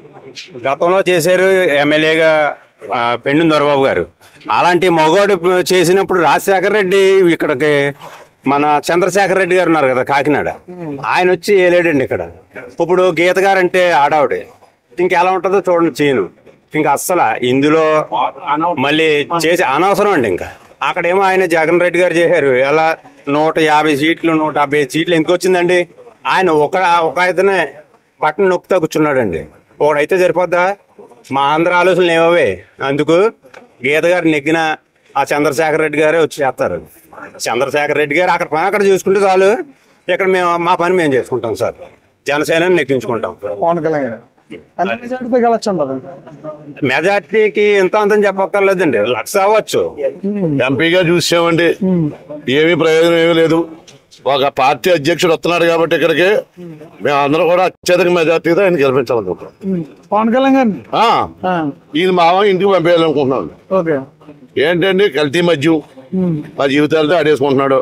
గతంలో చేశారు ఎమ్మెల్యేగా ఆ, పెండు దొరబాబు గారు అలాంటి మగోడు చేసినప్పుడు రాజశేఖర రెడ్డి ఇక్కడికి మన చంద్రశేఖర రెడ్డి గారు ఉన్నారు కదా కాకినాడ ఆయన వచ్చి ఏలేడండి ఇక్కడ ఇప్పుడు గీత గారు అంటే ఆడావిడే ఇంకెలా ఉంటుందో చూడండి చీను ఇంకా అస్సలు ఇందులో మళ్ళీ చేసి అనవసరం అండి ఇంకా అక్కడేమో ఆయన జగన్ రెడ్డి గారు చేశారు ఎలా నూట యాభై సీట్లు నూట యాభై సీట్లు ఎందుకు వచ్చిందండి ఆయన ఒక ఒక అయితేనే బట్టన్ నొక్కుతా కూర్చున్నాడండి ఒకడైతే సరిపోద్దా మా ఆంధ్ర ఆలోచనలు ఏమవే అందుకు గీత గారు నెగ్గిన ఆ చంద్రశేఖర రెడ్డి గారే వచ్చి చేస్తారు చంద్రశేఖర రెడ్డి గారు అక్కడ పని అక్కడ చూసుకుంటే చాలు ఇక్కడ మేము మా పని మేము చేసుకుంటాం సార్ జనసేన నెక్కించుకుంటాం పవన్ కళ్యాణ్ గారు ఎంత మెజార్టీతో గెలవచ్చు అంటారు మెజార్టీకి ఇంత అంతం చెప్పక్కర్లేదండి లక్ష అవ్వచ్చు ఎంపీగా చూసామండి ఏమీ ప్రయోజనం ఏమీ లేదు ఒక పార్టీ అధ్యక్షుడు వస్తున్నాడు కాబట్టి ఇక్కడికి మేము అందరూ కూడా అత్యధిక మెజార్టీతో ఆయన గెలిపించాలనుకుంటున్నాం పవన్ కళ్యాణ్ గారిని ఆ, ఈయన మామ ఇంటికి పంపేయాలనుకుంటున్నాం ఓకే ఏంటండి కల్తీ మద్యం మా జీవితాలతో ఆడేసుకుంటున్నాడు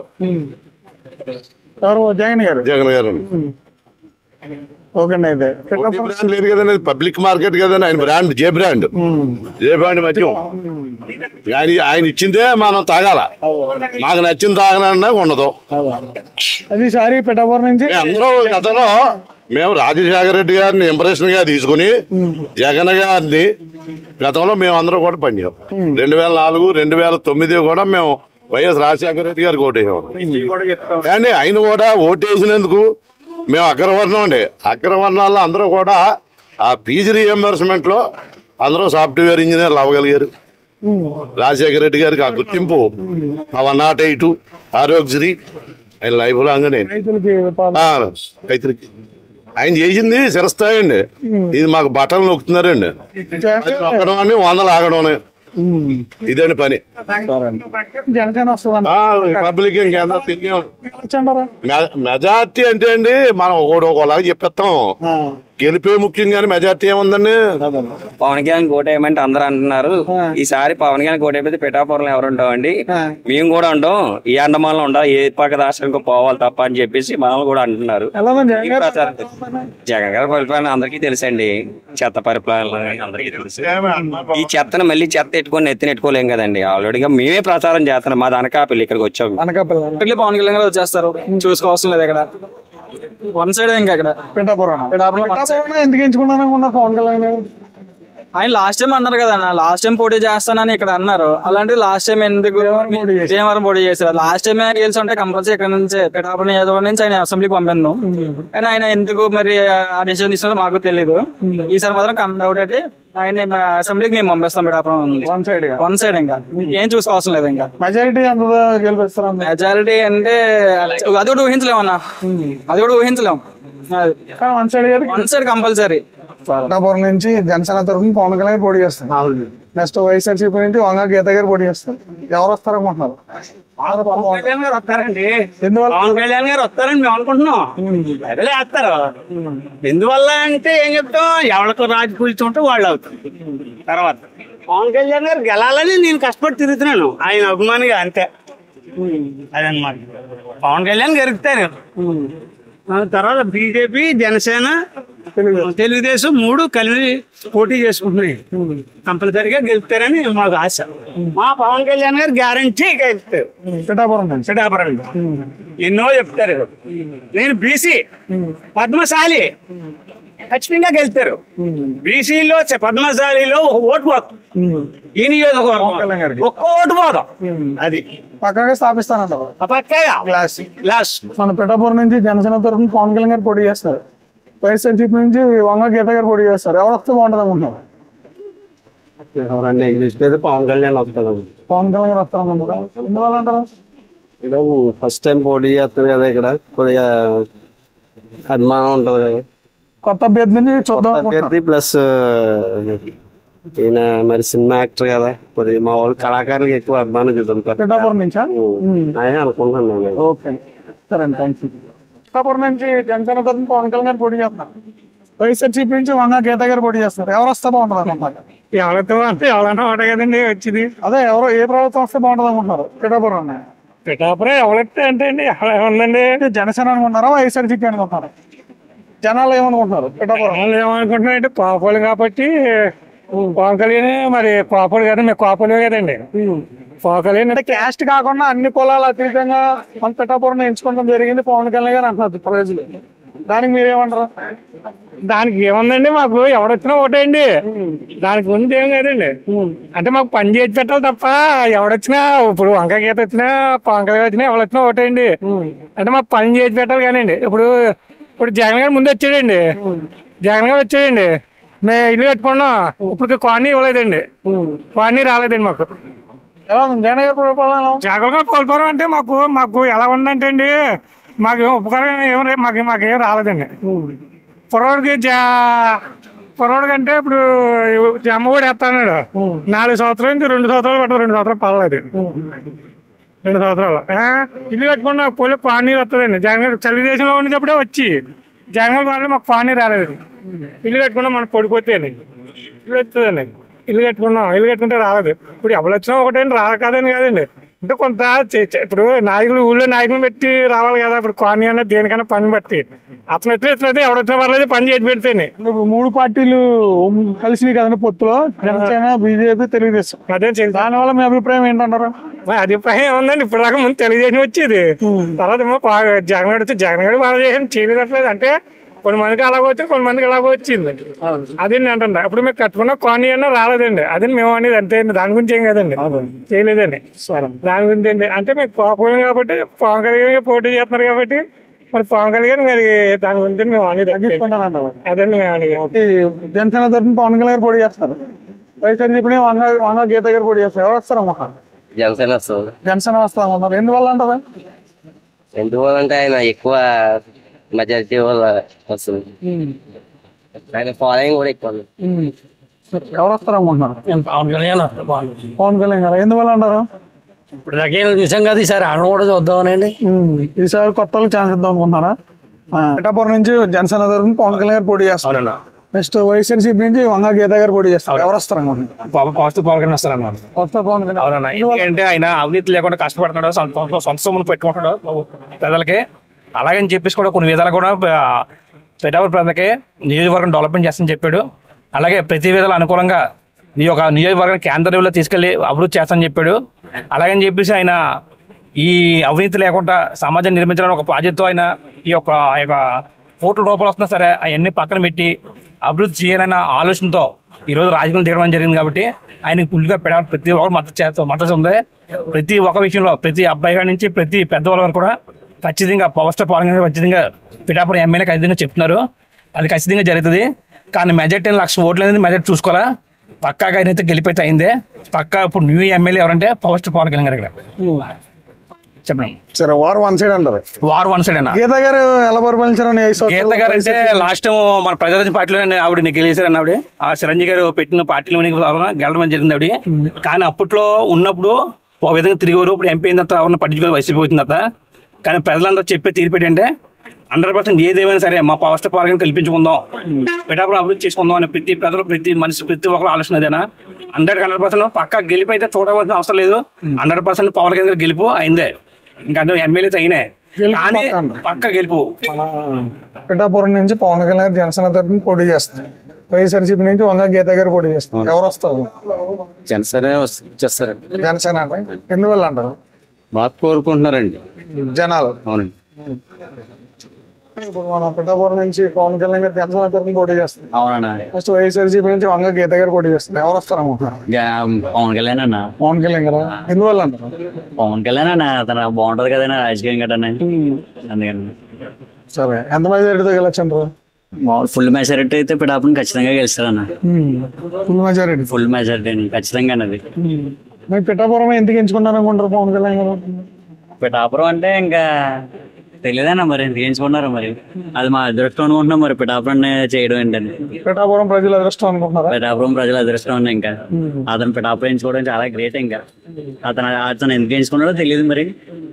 ఎవరు జగన్ గారు జగన్ గారు ఓకే అండి అయితే బ్రాండ్ లేదు కదండి పబ్లిక్ మార్కెట్ కదండి ఆయన brand J brand J brand మద్యం ఆయన ఆయన ఇచ్చిందే మనం తాగాల నాకు నచ్చింది తాగనన్నా ఉండదు అది సారి పిఠాపురం నుంచి అందరూ గతంలో మేము రాజశేఖర రెడ్డి గారిని ఇంప్రెషన్ గా తీసుకుని జగన్ గారిని గతంలో మేము అందరూ కూడా పనిచాం రెండు వేల నాలుగు రెండు వేల తొమ్మిది కూడా మేము వైఎస్ రాజశేఖర రెడ్డి గారికి ఓటేసాం కానీ ఆయన కూడా ఓటేసినందుకు మేము అగ్రవర్ణం అండి అగ్రవర్ణాల్లో అందరూ కూడా ఆ పీజీ రియంబర్స్మెంట్ లో అందరూ సాఫ్ట్వేర్ ఇంజనీర్లు అవ్వగలిగారు రాజశేఖర రెడ్డి గారికి ఆ గుర్తింపు ఆ వన్ నాట్ ఎయిట్ ఆరోగ్యశ్రీ ఆయన లైఫ్ లాంగ్ రైతులకి ఆ, రైతులకి ఆయన చేసింది శిరస్థాయండి ఇది మాకు బట్టలు నొక్కుతున్నారండి అది నొక్కడం అని వందలు ఆగడం ఇదండి పని జనసేన వస్తుంది ఆ, రిపబ్లిక్ ఇంకేందో తిరిగాం అంటారా మె- మెజార్టీ అంటే అండి మనం ఒకటి ఒకలాగా చెప్పేస్తాం గెలిపే ముఖ్యం కానీ మెజార్టీ ఏముందండి పవన్ కళ్యాణ్ కోటేయమంటే అందరూ అంటున్నారు ఈసారి పవన్ కళ్యాణ్ కోటేయకపోతే పిఠాపురంలో ఎవరు ఉంటామండి మేము కూడా ఉంటాం ఈ అండమానంలో ఉండాలి ఏ పక్క రాష్ట్రానికి పోవాలి తప్ప అని చెప్పేసి మనల్ని కూడా అంటున్నారు ఎలా ఉంది జగన్ ఈ గారు ప్రచారం జగన్ గారి పరిపాలన అందరికీ తెలుసండి చెత్త పరిపాలన అందరికీ తెలుసు ఈ చెత్తను మళ్ళీ చెత్త ఎట్టుకొని ఎత్తిన ఎట్టుకోలేం కదండి ఆల్రెడీగా మేమే ప్రచారం చేస్తున్నాం మా అనకాపల్లి ఇక్కడికి వచ్చాము అనకాపల్లి పవన్ కళ్యాణ్ గారు వచ్చేస్తారు చూసుకోవాల్సిన లేదు ఇక్కడ వన్ సైడ్ ఇంకా ఇక్కడ పిఠాపురం పిఠాపురం one side. పిఠాపురం ఎందుకు ఎంచుకున్నాను అనుకున్నారు పవన్ కళ్యాణ్ గారు ఆయన లాస్ట్ టైం అన్నారు కదా లాస్ట్ టైం పోటీ చేస్తానని ఇక్కడ అన్నారు అలాంటి లాస్ట్ టైం ఎందుకు భీమవరం పోటీ చేశారు లాస్ట్ టైం గెలిచి ఉంటే కంపల్సరీ ఇక్కడ నుంచి పిఠాపురం నియోజకవర్గం నుంచి ఆయన అసెంబ్లీకి పంపాను కానీ ఆయన ఎందుకు మరి ఆ డిసిజన్ తీసుకున్నారో మాకు తెలియదు ఈసారి మాత్రం కమ్ డౌట్ అయితే ఆయన అసెంబ్లీకి మేము పంపిస్తాం Pithapuram one side one side ఇంకా ఏం చూసుకోవాల్సిన లేదు ఇంకా మెజారిటీ ఎంత గెలిపిస్తారు మెజారిటీ అంటే అది కూడా ఊహించలేము అన్న అది కూడా ఊహించలేము కానీ వన్ సైడ్ గారు వన్ సైడ్ కంపల్సరీ పిఠాపురం నుంచి జనసేన తరఫున పవన్ కళ్యాణ్ గారు పోటీ చేస్తారు నెక్స్ట్ వైఎస్ఆర్సీపీ నుంచి వంగ గీత గారు పోటీ చేస్తారు ఎవరు వస్తారు అనుకుంటున్నారు పవన్ కళ్యాణ్ గారు వస్తారండి ఎందువల్ల పవన్ కళ్యాణ్ గారు వస్తారని మేము అనుకుంటున్నాం అదే వేస్తారు ఎందువల్ల అంటే ఏం చెప్తాం ఎవరికి రాజు కూర్చుంటే వాళ్ళు అవుతారు తర్వాత పవన్ కళ్యాణ్ గారు గెలాలని నేను కష్టపడి తిరుగుతున్నాను ఆయన అభిమానిగా అంతే అదనమాట పవన్ కళ్యాణ్ గెలుగుతారు ఆ తర్వాత బీజేపీ జనసేన తెలుగుదేశం మూడు కలిసి పోటీ చేసుకుంటున్నాయి కంపల్సరిగా గెలుపుతారని మాకు ఆశ మా పవన్ కళ్యాణ్ గారు గ్యారంటీ గెలుపుతారు పిఠాపురం నుంచి పిఠాపురం ఎన్నో చెప్తారు నేను బీసీ పద్మశాలి ఖచ్చితంగా గెలుస్తారు బీసీలో పద్మశాలిలో ఒక ఓటు పోతాం ఈ నియోజకవర్గం ఒక్క ఓటు పోదాం అది పక్కగా స్థాపిస్తానంటారు పక్కగా గ్లాస్ గ్లాస్ మన పిఠాపురం నుంచి జనసేన తరఫున పవన్ కళ్యాణ్ గారు పోటీ చేస్తారు వైఎస్ఆర్సీపీ నుంచి వంగ గీత గారు పోటీ చేస్తారు ఎవరు వస్తే బాగుంటుంది అనుకుంటున్నారు ఎవరన్నా ఇంగ్లీష్ మీద పవన్ కళ్యాణ్ వస్తాడు పవన్ కళ్యాణ్ గారు వస్తారు అనుకుంటున్నారు ఎందువల్ల అంటారు ఇక్కడ ఫస్ట్ టైం పోటీ చేస్తారు కదా ఇక్కడ కొద్దిగా అభిమానం ఉంటది కదా కొత్త అభ్యర్థిని చూద్దాం అనుకుంటున్నారు అభ్యర్థి ప్లస్ ఈయన మరి సినిమా యాక్టర్ కదా కొద్దిగా మా వాళ్ళు కళాకారులకు ఎక్కువ అభిమానం చూద్దాం పిఠాపురం నుంచా అదే అనుకుంటున్నాను నేను. ఓకే సరే అండి థ్యాంక్స్ పిఠాపురం నుంచి జనసేన తరఫున పవన్ కళ్యాణ్ గారు పోటీ చేస్తున్నారు వైఎస్ఆర్సీపీ నుంచి వంగ గీత గారు పోటీ చేస్తారు ఎవరు వస్తే బాగుంటుంది అనుకుంటున్నారు ఎవరితో అంటే ఎవరైనా ఒకటే కదండి వచ్చింది అదే ఎవరు ఏ ప్రభుత్వం వస్తే బాగుంటుంది అనుకుంటున్నారు పిఠాపురం అన్న. పిఠాపురం ఎవరైతే అంటే అండి ఎక్కడ ఉందండి అంటే జనసేన అనుకుంటున్నారా వైఎస్ఆర్సీపీ అనుకుంటున్నారు జనాలు ఏమనుకుంటున్నారు పిఠాపురం వాళ్ళు ఏమనుకుంటున్నారంటే కోపలు కాబట్టి పవన్ కళ్యాణ్ మరి కోపలు కదా మేము కోపలే కదండి పవన్ కళ్యాణ్ అంటే క్యాస్ట్ కాకుండా అన్ని కులాలు అతీతంగా మన పిఠాపురం ఎంచుకోవడం జరిగింది పవన్ కళ్యాణ్ గారు అంటున్నారు ప్రజలు దానికి మీరేమంటారు దానికి ఏముందండి మాకు ఎవడొచ్చినా ఒకటేండి దానికి ఉంది ఏం కదండి అంటే మాకు పని చేసి పెట్టాలి తప్ప ఎవడొచ్చినా ఇప్పుడు వంకాయ గీత వచ్చినా పవన్ కళ్యాణ్ వచ్చినా ఎవడొచ్చినా ఒకటేండి అంటే మాకు పని చేసి పెట్టాలి కానండి ఇప్పుడు ఇప్పుడు జగన్ గారు ముందు వచ్చాడండి జగన్ గారు వచ్చాడండి మేము ఇల్లు కట్టుకున్నాం ఇప్పుడు కాలనీ ఇవ్వలేదండి కాలనీ రాలేదండి మాకు ఎలా ఉంది జగన్ గారి పరిపాలన ఎలా ఉంది? జగన్ గారు కోల్పోవడం అంటే మాకు మాకు ఎలా ఉందంటే అండి మాకు ఉపకారం ఏం రే- మాకు మాకేం రాలేదండి పొరవాడికి జా పొరవాడికి అంటే ఇప్పుడు అమ్మఒడి వేస్తాడు నాలుగు సంవత్సరాల నుంచి రెండు సంవత్సరాలు పట్టదు రెండు సంవత్సరాలు పర్లేదు రెండు సంవత్సరాలు ఆ, ఇల్లు కట్టుకున్న పోలీ పానీరు వస్తుందండి జగన్ గారు తెలుగుదేశంలో ఉండేటప్పుడే వచ్చి జగన్ గారు వాళ్ళు మాకు పానీ రాలేదు ఇల్లు కట్టుకున్నా మనం పడిపోతే ఇల్లు వస్తుందండి ఇల్లు కట్టుకున్నాం ఇల్లు కట్టుకుంటే రాలేదు ఇప్పుడు ఎవరు వచ్చినా ఒకటేంటి రా కాదని కాదండి అంటే కొంత చే- చే- ఇప్పుడు నాయకులు ఊళ్ళో నాయకులు పెట్టి రావాలి కదా ఇప్పుడు కాలనీ అన్న దేనికైనా పని బట్టి అతను ఎట్లా ఎట్లయితే ఎవడొచ్చినా పర్లేదు పని చేసి పెడితేనే ఇప్పుడు మూడు పార్టీలు కలిసి కదండి పొత్తులో జనసేన బీజేపీ తెలుగుదేశం అదే దానివల్ల మీ అభిప్రాయం ఏంటంటారు మా అభిప్రాయం ఏముందండి ఇప్పుడు దాకా ముందు తెలుగుదేశం వచ్చేది తర్వాత ఏమో పా- జగన్ గారు వచ్చి జగన్ గారు బాగా చేసి చేయలేదట్లేదు అంటే కొన్ని మందికి అలాగ వచ్చింది కొన్ని మందికి అలాగ వచ్చింది అది నేను అంటున్నా ఇప్పుడు మేము కట్టుకున్న కాలనీ అన్న రాలేదండి అది మేము అనేది అంతే అండి దాని గురించి ఏం కదండి చేయలేదండి దాని గురించి ఏంటి అంటే మీకు కోపం కాబట్టి పవన్ కళ్యాణ్ గారు పోటీ చేస్తున్నారు కాబట్టి మరి పవన్ కళ్యాణ్ మరి దాని గురించి మేము అనేది అదండి మేము అనేది జనసేన తరఫున పవన్ కళ్యాణ్ గారు పోటీ చేస్తారు వైఎస్ఆర్సీపీ వంగ వంగ గీత గారు పోటీ చేస్తారు ఎవరు వస్తారమ్మా జనసేన వస్తుంది జనసేన వస్తామన్నారు ఎందువల్ల అంటారా ఎందువల్లంటే ఆయన ఎక్కువ మెజారిటీ వల్ల వస్తుంది ఆయన ఫాలోయింగ్ కూడా ఎక్కువ ఉంది. ఎవరు వస్తారనుకుంటున్నారు పవన్ కళ్యాణ్ పవన్ కళ్యాణ్ గారు ఎందువల్ల అంటారు ఇప్పుడు నాకేం చూసాం కదా ఈసారి ఆయన కూడా చూద్దామనండి ఈసారి కొత్త వాళ్ళకి ఛాన్స్ ఇద్దాం అనుకుంటున్నారా పిఠాపురం నుంచి జనసేన తరఫున పవన్ కళ్యాణ్ గారు పోటీ చేస్తారు నెక్స్ట్ వైఎస్ఆర్సీపీ నుంచి వంగ గీత గారు పోటీ చేస్తారు ఎవరు వస్తారు అనుకుంటున్నారు పాజిటివ్ పవన్ కళ్యాణ్ వస్తారన్న కొత్త పవన్ కళ్యాణ్ అవునన్నా ఎందుకంటే ఆయన అవినీతి లేకుండా కష్టపడుతున్నాడు సొంత సొంత సొమ్మును పెట్టుకుంటున్నాడు ప్రజలకి అలాగని చెప్పేసి కూడా కొన్ని విధాలు కూడా పెట్టాపురం ప్రజలకి నియోజకవర్గం డెవలప్మెంట్ చేస్తానని చెప్పాడు అలాగే ప్రతి విధాలు అనుకూలంగా ఈ యొక్క నియోజకవర్గం కేంద్ర లెవెల్లో తీసుకెళ్లి అభివృద్ధి చేస్తానని చెప్పాడు అలాగని చెప్పేసి ఆయన ఈ అవినీతి లేకుండా సమాజాన్ని నిర్మించడానికి ఒక ప్రాజెక్టు ఆయన ఈ యొక్క ఆ యొక్క కోట్ల రూపాయలు వస్తున్నా సరే అవన్నీ పక్కన పెట్టి అభివృద్ధి చేయాలన్న ఆలోచనతో ఈ రోజు రాజకీయం దిగడం జరిగింది కాబట్టి ఆయన ఫుల్గా పెట్టాలి ప్రతి ఒక్కరు మద్దతు చేస్తా మద్దతు ఉంది ప్రతి ఒక్క విషయంలో ప్రతి అబ్బాయి గారి నుంచి ప్రతి పెద్దవాళ్ళ వరకు కూడా ఖచ్చితంగా పవర్ స్టార్ పవన్ కళ్యాణ్ ఖచ్చితంగా పిఠాపురం ఎమ్మెల్యే ఖచ్చితంగా చెప్తున్నారు అది ఖచ్చితంగా జరుగుతుంది కానీ మెజార్టీ లక్ష ఓట్లు అనేది మెజార్టీ చూసుకోవాలా పక్కాగా ఆయన అయితే గెలిపైతే అయిందే పక్కా ఇప్పుడు న్యూ ఎమ్మెల్యే ఎవరంటే పవర్ స్టార్ పవన్ కళ్యాణ్ గారు ఇక్కడ చెప్పండి సరే వార్ వన్ సైడ్ అంటారు వార్ వన్ సైడ్ అన్న గీత గారు ఎలా పరిపాలించారని ఐదు సంవత్సరాలు గీత గారు అంటే లాస్ట్ మన ప్రజారాజ్య పార్టీలో ఆవిడ గెలిచారన్న ఆవిడ ఆ చిరంజీవి గారు పెట్టిన పార్టీలో గెలడం జరిగింది ఆవిడ కానీ అప్పట్లో ఉన్నప్పుడు ఒక విధంగా తిరిగారు ఇప్పుడు ఎంపీ అయిన తర్వాత ఎవరిని పట్టించుకొని వైసీపీ వచ్చిన తర్వాత కానీ ప్రజలందరూ చెప్పే తీర్పు ఏంటంటే హండ్రెడ్ పర్సెంట్ ఏదేమైనా సరే మా పవర్ స్టార్ పార్క్ కల్పించుకుందాం పిఠాపురం అభివృద్ధి చేసుకుందాం అని ప్రతి ప్రజలు ప్రతి మనిషి ప్రతి ఒక్కరు ఆలోచన అదేనా హండ్రెడ్ హండ్రెడ్ పర్సెంట్ పక్కా గెలిపి అయితే చూడవలసిన అవసరం లేదు హండ్రెడ్ పర్సెంట్ పవన్ కళ్యాణ్ గారు గెలుపు అయిందే ఇంకా ఎమ్మెల్యే అయినే కానీ పక్క గెలుపు పిఠాపురం నుంచి పవన్ కళ్యాణ్ గారు జనసేన తరఫున పోటీ చేస్తారు వైఎస్ఆర్సీపీ నుంచి వంగ గీత గారు పోటీ చేస్తారు ఎవరు వస్తారు జనసేన వచ్చేస్తారండి జనసేన అంటే ఎందువల్ల అంటారు బాగా కోరుకుంటున్నారండి జనాలు అవునండి ఇప్పుడు మన పిఠాపురం నుంచి పవన్ కళ్యాణ్ గారు జనసేన తరఫున పోటీ చేస్తారు అవునన్నా నెక్స్ట్ వైఎస్ఆర్సీపీ నుంచి వంగ గీత గారు పోటీ చేస్తారు ఎవరు వస్తారు అనుకుంటున్నారు గా- పవన్ కళ్యాణ్ అన్న పవన్ కళ్యాణ్ గారు ఎందువల్ల అంటారు పవన్ కళ్యాణ్ అన్న అతను బాగుంటది కదన్నా రాజకీయం కదన్నా అందుకని సరే ఎంత మెజారిటీతో గెలచ్చు అంటారు ఫుల్ మెజారిటీ అయితే పిడాపుని ఖచ్చితంగా గెలుస్తారన్న ఫుల్ మెజారిటీ ఫుల్ మెజారిటీ ఖచ్చితంగా అన్నది మీరు పిఠాపురం ఎందుకు ఎంచుకున్నారు అనుకుంటారు పవన్ కళ్యాణ్ గారు పిఠాపురం అంటే ఇంకా తెలియదన్నా మరి ఎందుకు ఎంచుకున్నారు మరి అది మా అదృష్టం అనుకుంటున్నాం మరి పిఠాపురం చేయడం ఏంటని పిఠాపురం ప్రజలు అదృష్టం అనుకుంటున్నారా పిఠాపురం ప్రజల అదృష్టం ఉంది ఇంకా అతను పిఠాపురం ఎంచుకోవడం చాలా గ్రేట్ ఇంకా అతను అతను ఎందుకు ఎంచుకున్నాడో తెలియదు మరి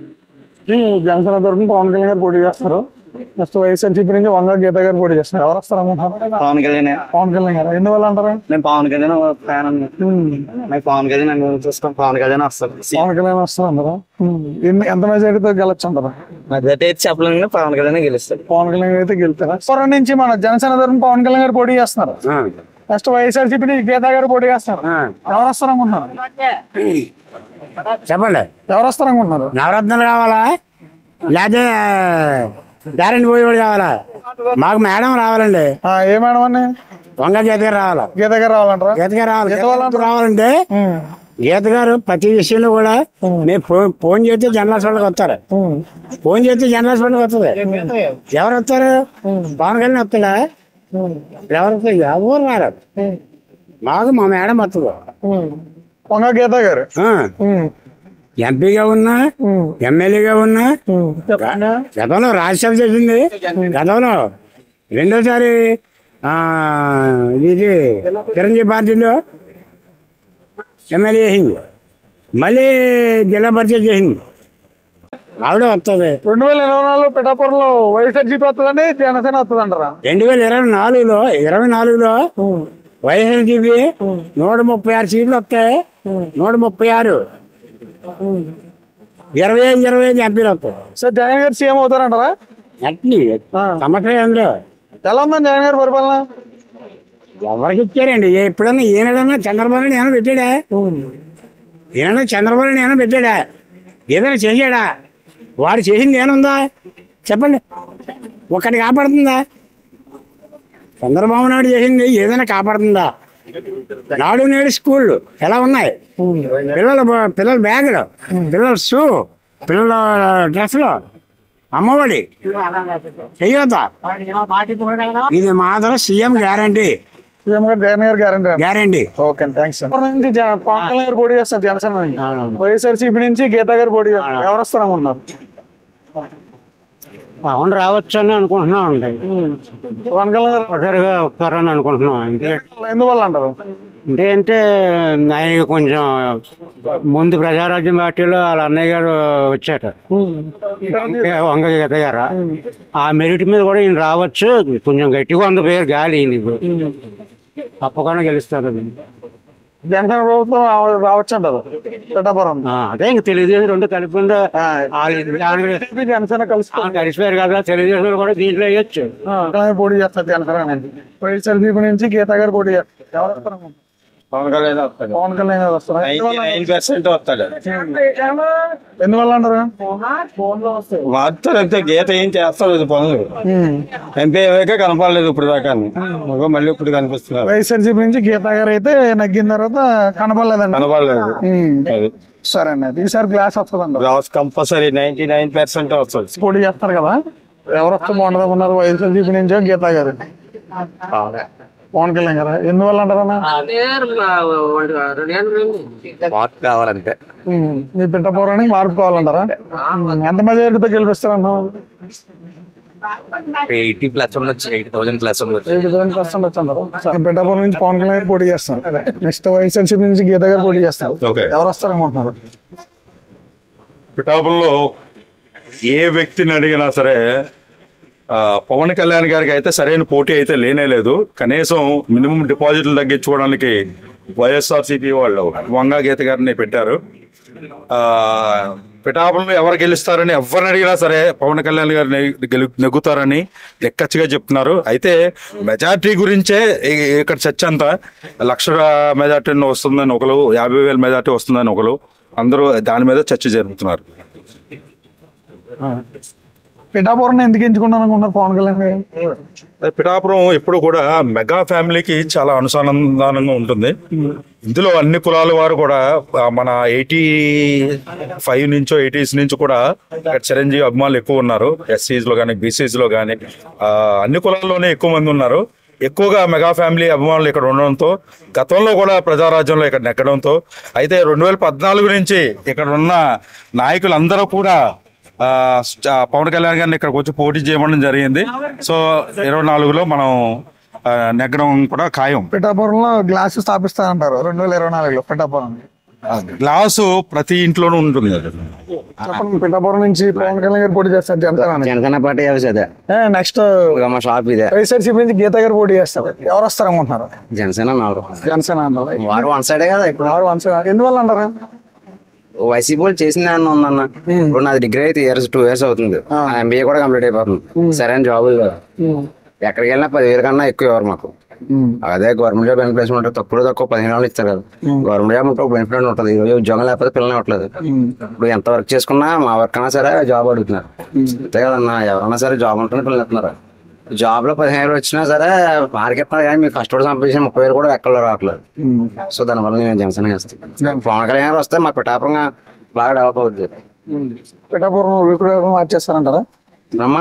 జనసేన తరఫున పవన్ కళ్యాణ్ గారు పోటీ చేస్తారు నెక్స్ట్ వైఎస్ఆర్సీపీ నుంచి వంగ గీత గారు పోటీ చేస్తారు ఎవరు వస్తారు అనుకుంటున్నారు పవన్ కళ్యాణ్ పవన్ కళ్యాణ్ గారు ఎందువల్ల అంటారు నేను పవన్ కళ్యాణ్ ఫ్యాన్ నాకు పవన్ కళ్యాణ్ అని చూస్తాం పవన్ కళ్యాణ్ వస్తారు పవన్ కళ్యాణ్ వస్తారు అంటారా ఎన్ని- ఎంత మెజారిటీతో గెలచ్చు అంటారా మెజార్టీ అయితే చెప్పలేము పవన్ కళ్యాణ్ గెలుస్తాడు పవన్ కళ్యాణ్ గారు అయితే గెలుతారా పురం నుంచి మన జనసేన తరఫున పవన్ కళ్యాణ్ గారు పోటీ చేస్తున్నారు నెక్స్ట్ వైఎస్ఆర్సీపీ నుంచి గీత గారు పోటీ చేస్తారు ఎవరు వస్తారు అనుకుంటున్నారు చెప్పండి ఎవరు వస్తారు అనుకుంటున్నారు నవరత్నాలు కావాలా లేకపోతే గ్యారెంటీ పోయేవాడు కావాలా మాకు మేడం రావాలండి ఏ మేడం అండి వంగ గీత గారు రావాలా గీత గారు రావాలంటారా గీత గారు రావాలి గీత గీత వాళ్ళ గారు రావాలంటే గీత గారు ప్రతి విషయంలో కూడా మేము ఫోన్ ఫోన్ చేస్తే జనరల్ వాళ్ళకి వస్తారు ఫోన్ చేస్తే జనరల్ వాళ్ళకి వస్తుంది ఎవరు వస్తారు పవన్ కళ్యాణ్ వస్తాడా ఎవరు వస్తారు ఎవరు రారు మాకు మా మేడం వస్తుంది వంగ గీత గారు ఎంపీగా ఉన్నా ఎమ్మెల్యేగా ఉన్నా గతంలో రాజ్యసభ చేసింది గతంలో రెండోసారి ఆ, ఇది చిరంజీవి పార్టీలో ఎమ్మెల్యే చేసింది మళ్ళీ జిల్లా పరిషత్ చేసింది ఆవిడ వస్తుంది రెండు వేల ఇరవై నాలుగులో పిఠాపురంలో వైఎస్ఆర్సీపీ వస్తుందండి జనసేన వస్తుంది అంటారా రెండు వేల ఇరవై నాలుగులో ఇరవై నాలుగులో వైఎస్ఆర్సీపీ నూట ముప్పై ఆరు సీట్లు వస్తాయి నూట ముప్పై ఆరు ఇరవై ఐదు ఇరవై ఐదు ఎంపీలు వస్తాయి సార్ జగన్ గారు సీఎం అవుతారంటారా అట్ని సమస్య అందులో ఎలా ఉందండి జగన్ గారి పరిపాలన ఎవరికి ఇచ్చారండి ఏ- ఎప్పుడన్నా ఈయనడన్నా చంద్రబాబు నాయుడు ఏమైనా పెట్టాడా ఈయన చంద్రబాబు నాయుడు ఏమైనా పెట్టాడా ఏదైనా చేశాడా వాడు చేసింది ఏముందా చెప్పండి ఒక్కటి కాపాడుతుందా చంద్రబాబు నాయుడు చేసింది ఏదైనా కాపాడుతుందా నాడు నేడు స్కూళ్ళు ఎలా ఉన్నాయి పిల్లల బ- పిల్లల బ్యాగులు పిల్లల షూ పిల్లల డ్రెస్సులు అమ్మఒడి చెయ్యొద్దా ఇది మాత్రం సీఎం గ్యారంటీ సీఎం గారు జగన్ గారు గ్యారంటీ గ్యారంటీ ఓకే థ్యాంక్స్ నుంచి జ- పవన్ కళ్యాణ్ గారు పోటీ చేస్తారు జనసేన నుంచి వైఎస్ఆర్సీపీ నుంచి గీతా గారు పోటీ చేస్తారు ఎవరు వస్తారు అనుకుంటున్నారు పవన్ రావచ్చు అని అనుకుంటున్నాం అండి పవన్ కళ్యాణ్ గారు ఒకసారిగా వస్తారని అనుకుంటున్నాం అంటే ఎందువల్ల అంటారు అంటే అంటే ఆయన కొంచెం ముందు ప్రజారాజ్యం పార్టీలో వాళ్ళ అన్నయ్య గారు వచ్చాట వంగ గీత గారు ఆ మెరిట్ మీద కూడా ఈయన రావచ్చు కొంచెం గట్టిగా ఉంది పేరు గాలి ఈయనకు తప్పకుండా గెలుస్తారు అది. జనసేన ప్రభుత్వం రావ- రావచ్చు అంటారు పిఠాపురం ఆ, అదే ఇంక తెలుగుదేశం రెండు కలిపి ఉందో జనసేన కలిసి కలిసిపోయారు కదా తెలుగుదేశం కూడా దీంట్లో వేయచ్చు కళ్యాణ్ పోటీ చేస్తారు జనసేన నుంచి వైఎస్ఆర్సీపీ నుంచి గీతా గారు పోటీ చేస్తారు ఎవరు వస్తారు అనుకుంటున్నారు? పవన్ కళ్యాణ్ వస్తాడు పవన్ కళ్యాణ్ గారు వస్తారు నైన్ పర్సెంట్ వస్తాడు ఎందువల్ల అంటారు మాత్రం అంతే గీత ఏం చేస్తాడు పనులు ఎంపీ అయ్యాక కనపడలేదు ఇప్పుడు దాకా మగ మళ్ళీ ఇప్పుడు కనిపిస్తున్నారు వైఎస్ఆర్సీపీ నుంచి గీతా గారు అయితే నగ్గిన తర్వాత కనపడలేదండి కనపడలేదు ఉమ్. అది సరే అండి ఈసారి గ్లాస్ వస్తుంది రావచ్చు కంపల్సరీ నైన్టీ నైన్ పర్సెంట్ వస్తుంది పోటీ చేస్తారు కదా ఎవరు వస్తే బాగుంటుంది ఉన్నారు వైఎస్ఆర్సీపీ నుంచి గీతా గారు పవన్ కళ్యాణ్ గారు ఎందువల్ల అంటారన్నా మార్పు కావాలంటే ఉమ్. మీ పిట్టపోరానికి మార్పు కావాలంటారా ఉమ్. ఎంత మెజారిటీతో గెలిపిస్తారన్నా ఎయిటీ ప్లస్ ఉండొచ్చు ఎయిటీ థౌసండ్ ప్లస్ ఉండొచ్చు ఎయిటీ థౌసండ్ పర్సెంట్ వచ్చారు పిట్టపురం నుంచి పవన్ కళ్యాణ్ గారు పోటీ చేస్తారు నెక్స్ట్ వైఎస్ఆర్సీపీ నుంచి గీత గారు పోటీ చేస్తారు ఓకే. ఎవరు వస్తారు అనుకుంటున్నారు పిఠాపురంలో ఏ వ్యక్తిని అడిగినా సరే ఆ, పవన్ కళ్యాణ్ గారికి అయితే సరైన పోటీ అయితే లేనే లేదు కనీసం మినిమం డిపాజిట్లు తగ్గించుకోవడానికి వైఎస్ఆర్సీపీ వాళ్ళు వంగా గీత గారిని పెట్టారు ఆ పిఠాపురంలో ఎవరు గెలుస్తారని ఎవరిని అడిగినా సరే పవన్ కళ్యాణ్ గారిని గెలు నెగ్గుతారని లెక్కచ్చిగా చెప్తున్నారు అయితే మెజార్టీ గురించే ఇ- ఇక్కడ చర్చ అంతా లక్ష మెజార్టీ వస్తుందని ఒకరు యాభై వేల మెజార్టీ వస్తుందని ఒకరు అందరూ దాని మీద చర్చ జరుపుతున్నారు పిఠాపురం ఎందుకు ఎంచుకున్నాను అనుకుంటున్నారు పవన్ కళ్యాణ్ గారు పిఠాపురం ఎప్పుడు కూడా మెగా ఫ్యామిలీకి చాలా అనుసంధానంగా ఉంటుంది ఇందులో అన్ని కులాల వారు కూడా ఆ, మన ఎయిటీ ఫైవ్ నుంచో ఎయిటీస్ నుంచి కూడా ఇక్కడ చిరంజీవి అభిమానులు ఎక్కువ ఉన్నారు ఎస్సీస్ లో కానీ బీసీస్ లో కానీ అన్ని కులాల్లోనే ఎక్కువ మంది ఉన్నారు ఎక్కువగా మెగా ఫ్యామిలీ అభిమానులు ఇక్కడ ఉండడంతో గతంలో కూడా ప్రజారాజ్యంలో ఇక్కడ నెక్కడంతో అయితే రెండు వేల పద్నాలుగు నుంచి ఇక్కడ ఉన్న నాయకులందరూ కూడా ఆ, స్ట్- ఆ, పవన్ కళ్యాణ్ గారిని ఇక్కడికి వచ్చి పోటీ చేయడం జరిగింది సో ఇరవై నాలుగులో మనం ఆ, నెగ్గడం కూడా ఖాయం పిఠాపురంలో గ్లాస్ స్థాపిస్తారంటారు రెండు వేల ఇరవై నాలుగులో పిఠాపురం ఆ, గ్లాసు ప్రతి ఇంట్లోనూ ఉంటుంది చెప్పండి పిఠాపురం నుంచి పవన్ కళ్యాణ్ గారు పోటీ చేస్తారు జనసేన జనసేన పార్టీ అదే నెక్స్ట్ మా షాప్ ఇదే వైఎస్ఆర్సీపీ నుంచి గీత గారు పోటీ చేస్తారు ఎవరు వస్తారు అనుకుంటున్నారు జనసేన నాలుగు జనసేన అన్నారు వారు వన్ సైడే కదా ఇప్పుడు ఎవరు వన్ సైడ్ ఎందువల్ల అంటారు వైసీపీ వాళ్ళు చేసిన దాన్ని ఉందన్న ఇప్పుడు నాది డిగ్రీ అయితే ఇయర్స్ టూ ఇయర్స్ అవుతుంది ఎంబీఏ కూడా కంప్లీట్ అయిపోతుంది సరైన జాబ్ కదా ఎక్కడికి వెళ్ళినా పదివేల కన్నా ఎక్కువ ఇవ్వరు మాకు అదే గవర్నమెంట్ జాబ్ ఎన్ని ప్లేస్మెంట్ ఉంటుంది తక్కువ తక్కువ పదిహేను వాళ్ళు ఇస్తారు కదా గవర్నమెంట్ జాబ్ ఉంటే బెనిఫిట్ ఉంటుంది ఈ రోజు ఉద్యోగం లేకపోతే పిల్లలు ఇవ్వట్లేదు ఇప్పుడు ఎంత వర్క్ చేసుకున్నా మా వర్క్ అయినా సరే జాబ్ అడుగుతున్నారు అంతే కదన్నా ఎవరైనా సరే జాబ్ ఉంటుంది పిల్లలు ఇస్తున్నారు జాబ్ లో పదిహేను వేలు వచ్చినా సరే మార్కెట్ కానీ మీకు కష్టపడి సంపాదించిన ముప్పై వేలు కూడా ఎక్కడ రావట్లేదు సో దానివల్ల నేను జనసేన చేస్తాను పవన్ కళ్యాణ్ గారు వస్తే మా పిఠాపురంగా బాగా డెవలప్ అవుతుంది పిఠాపురం విక్రయం మార్చేస్తారంటారా బ్రహ్మాండంగా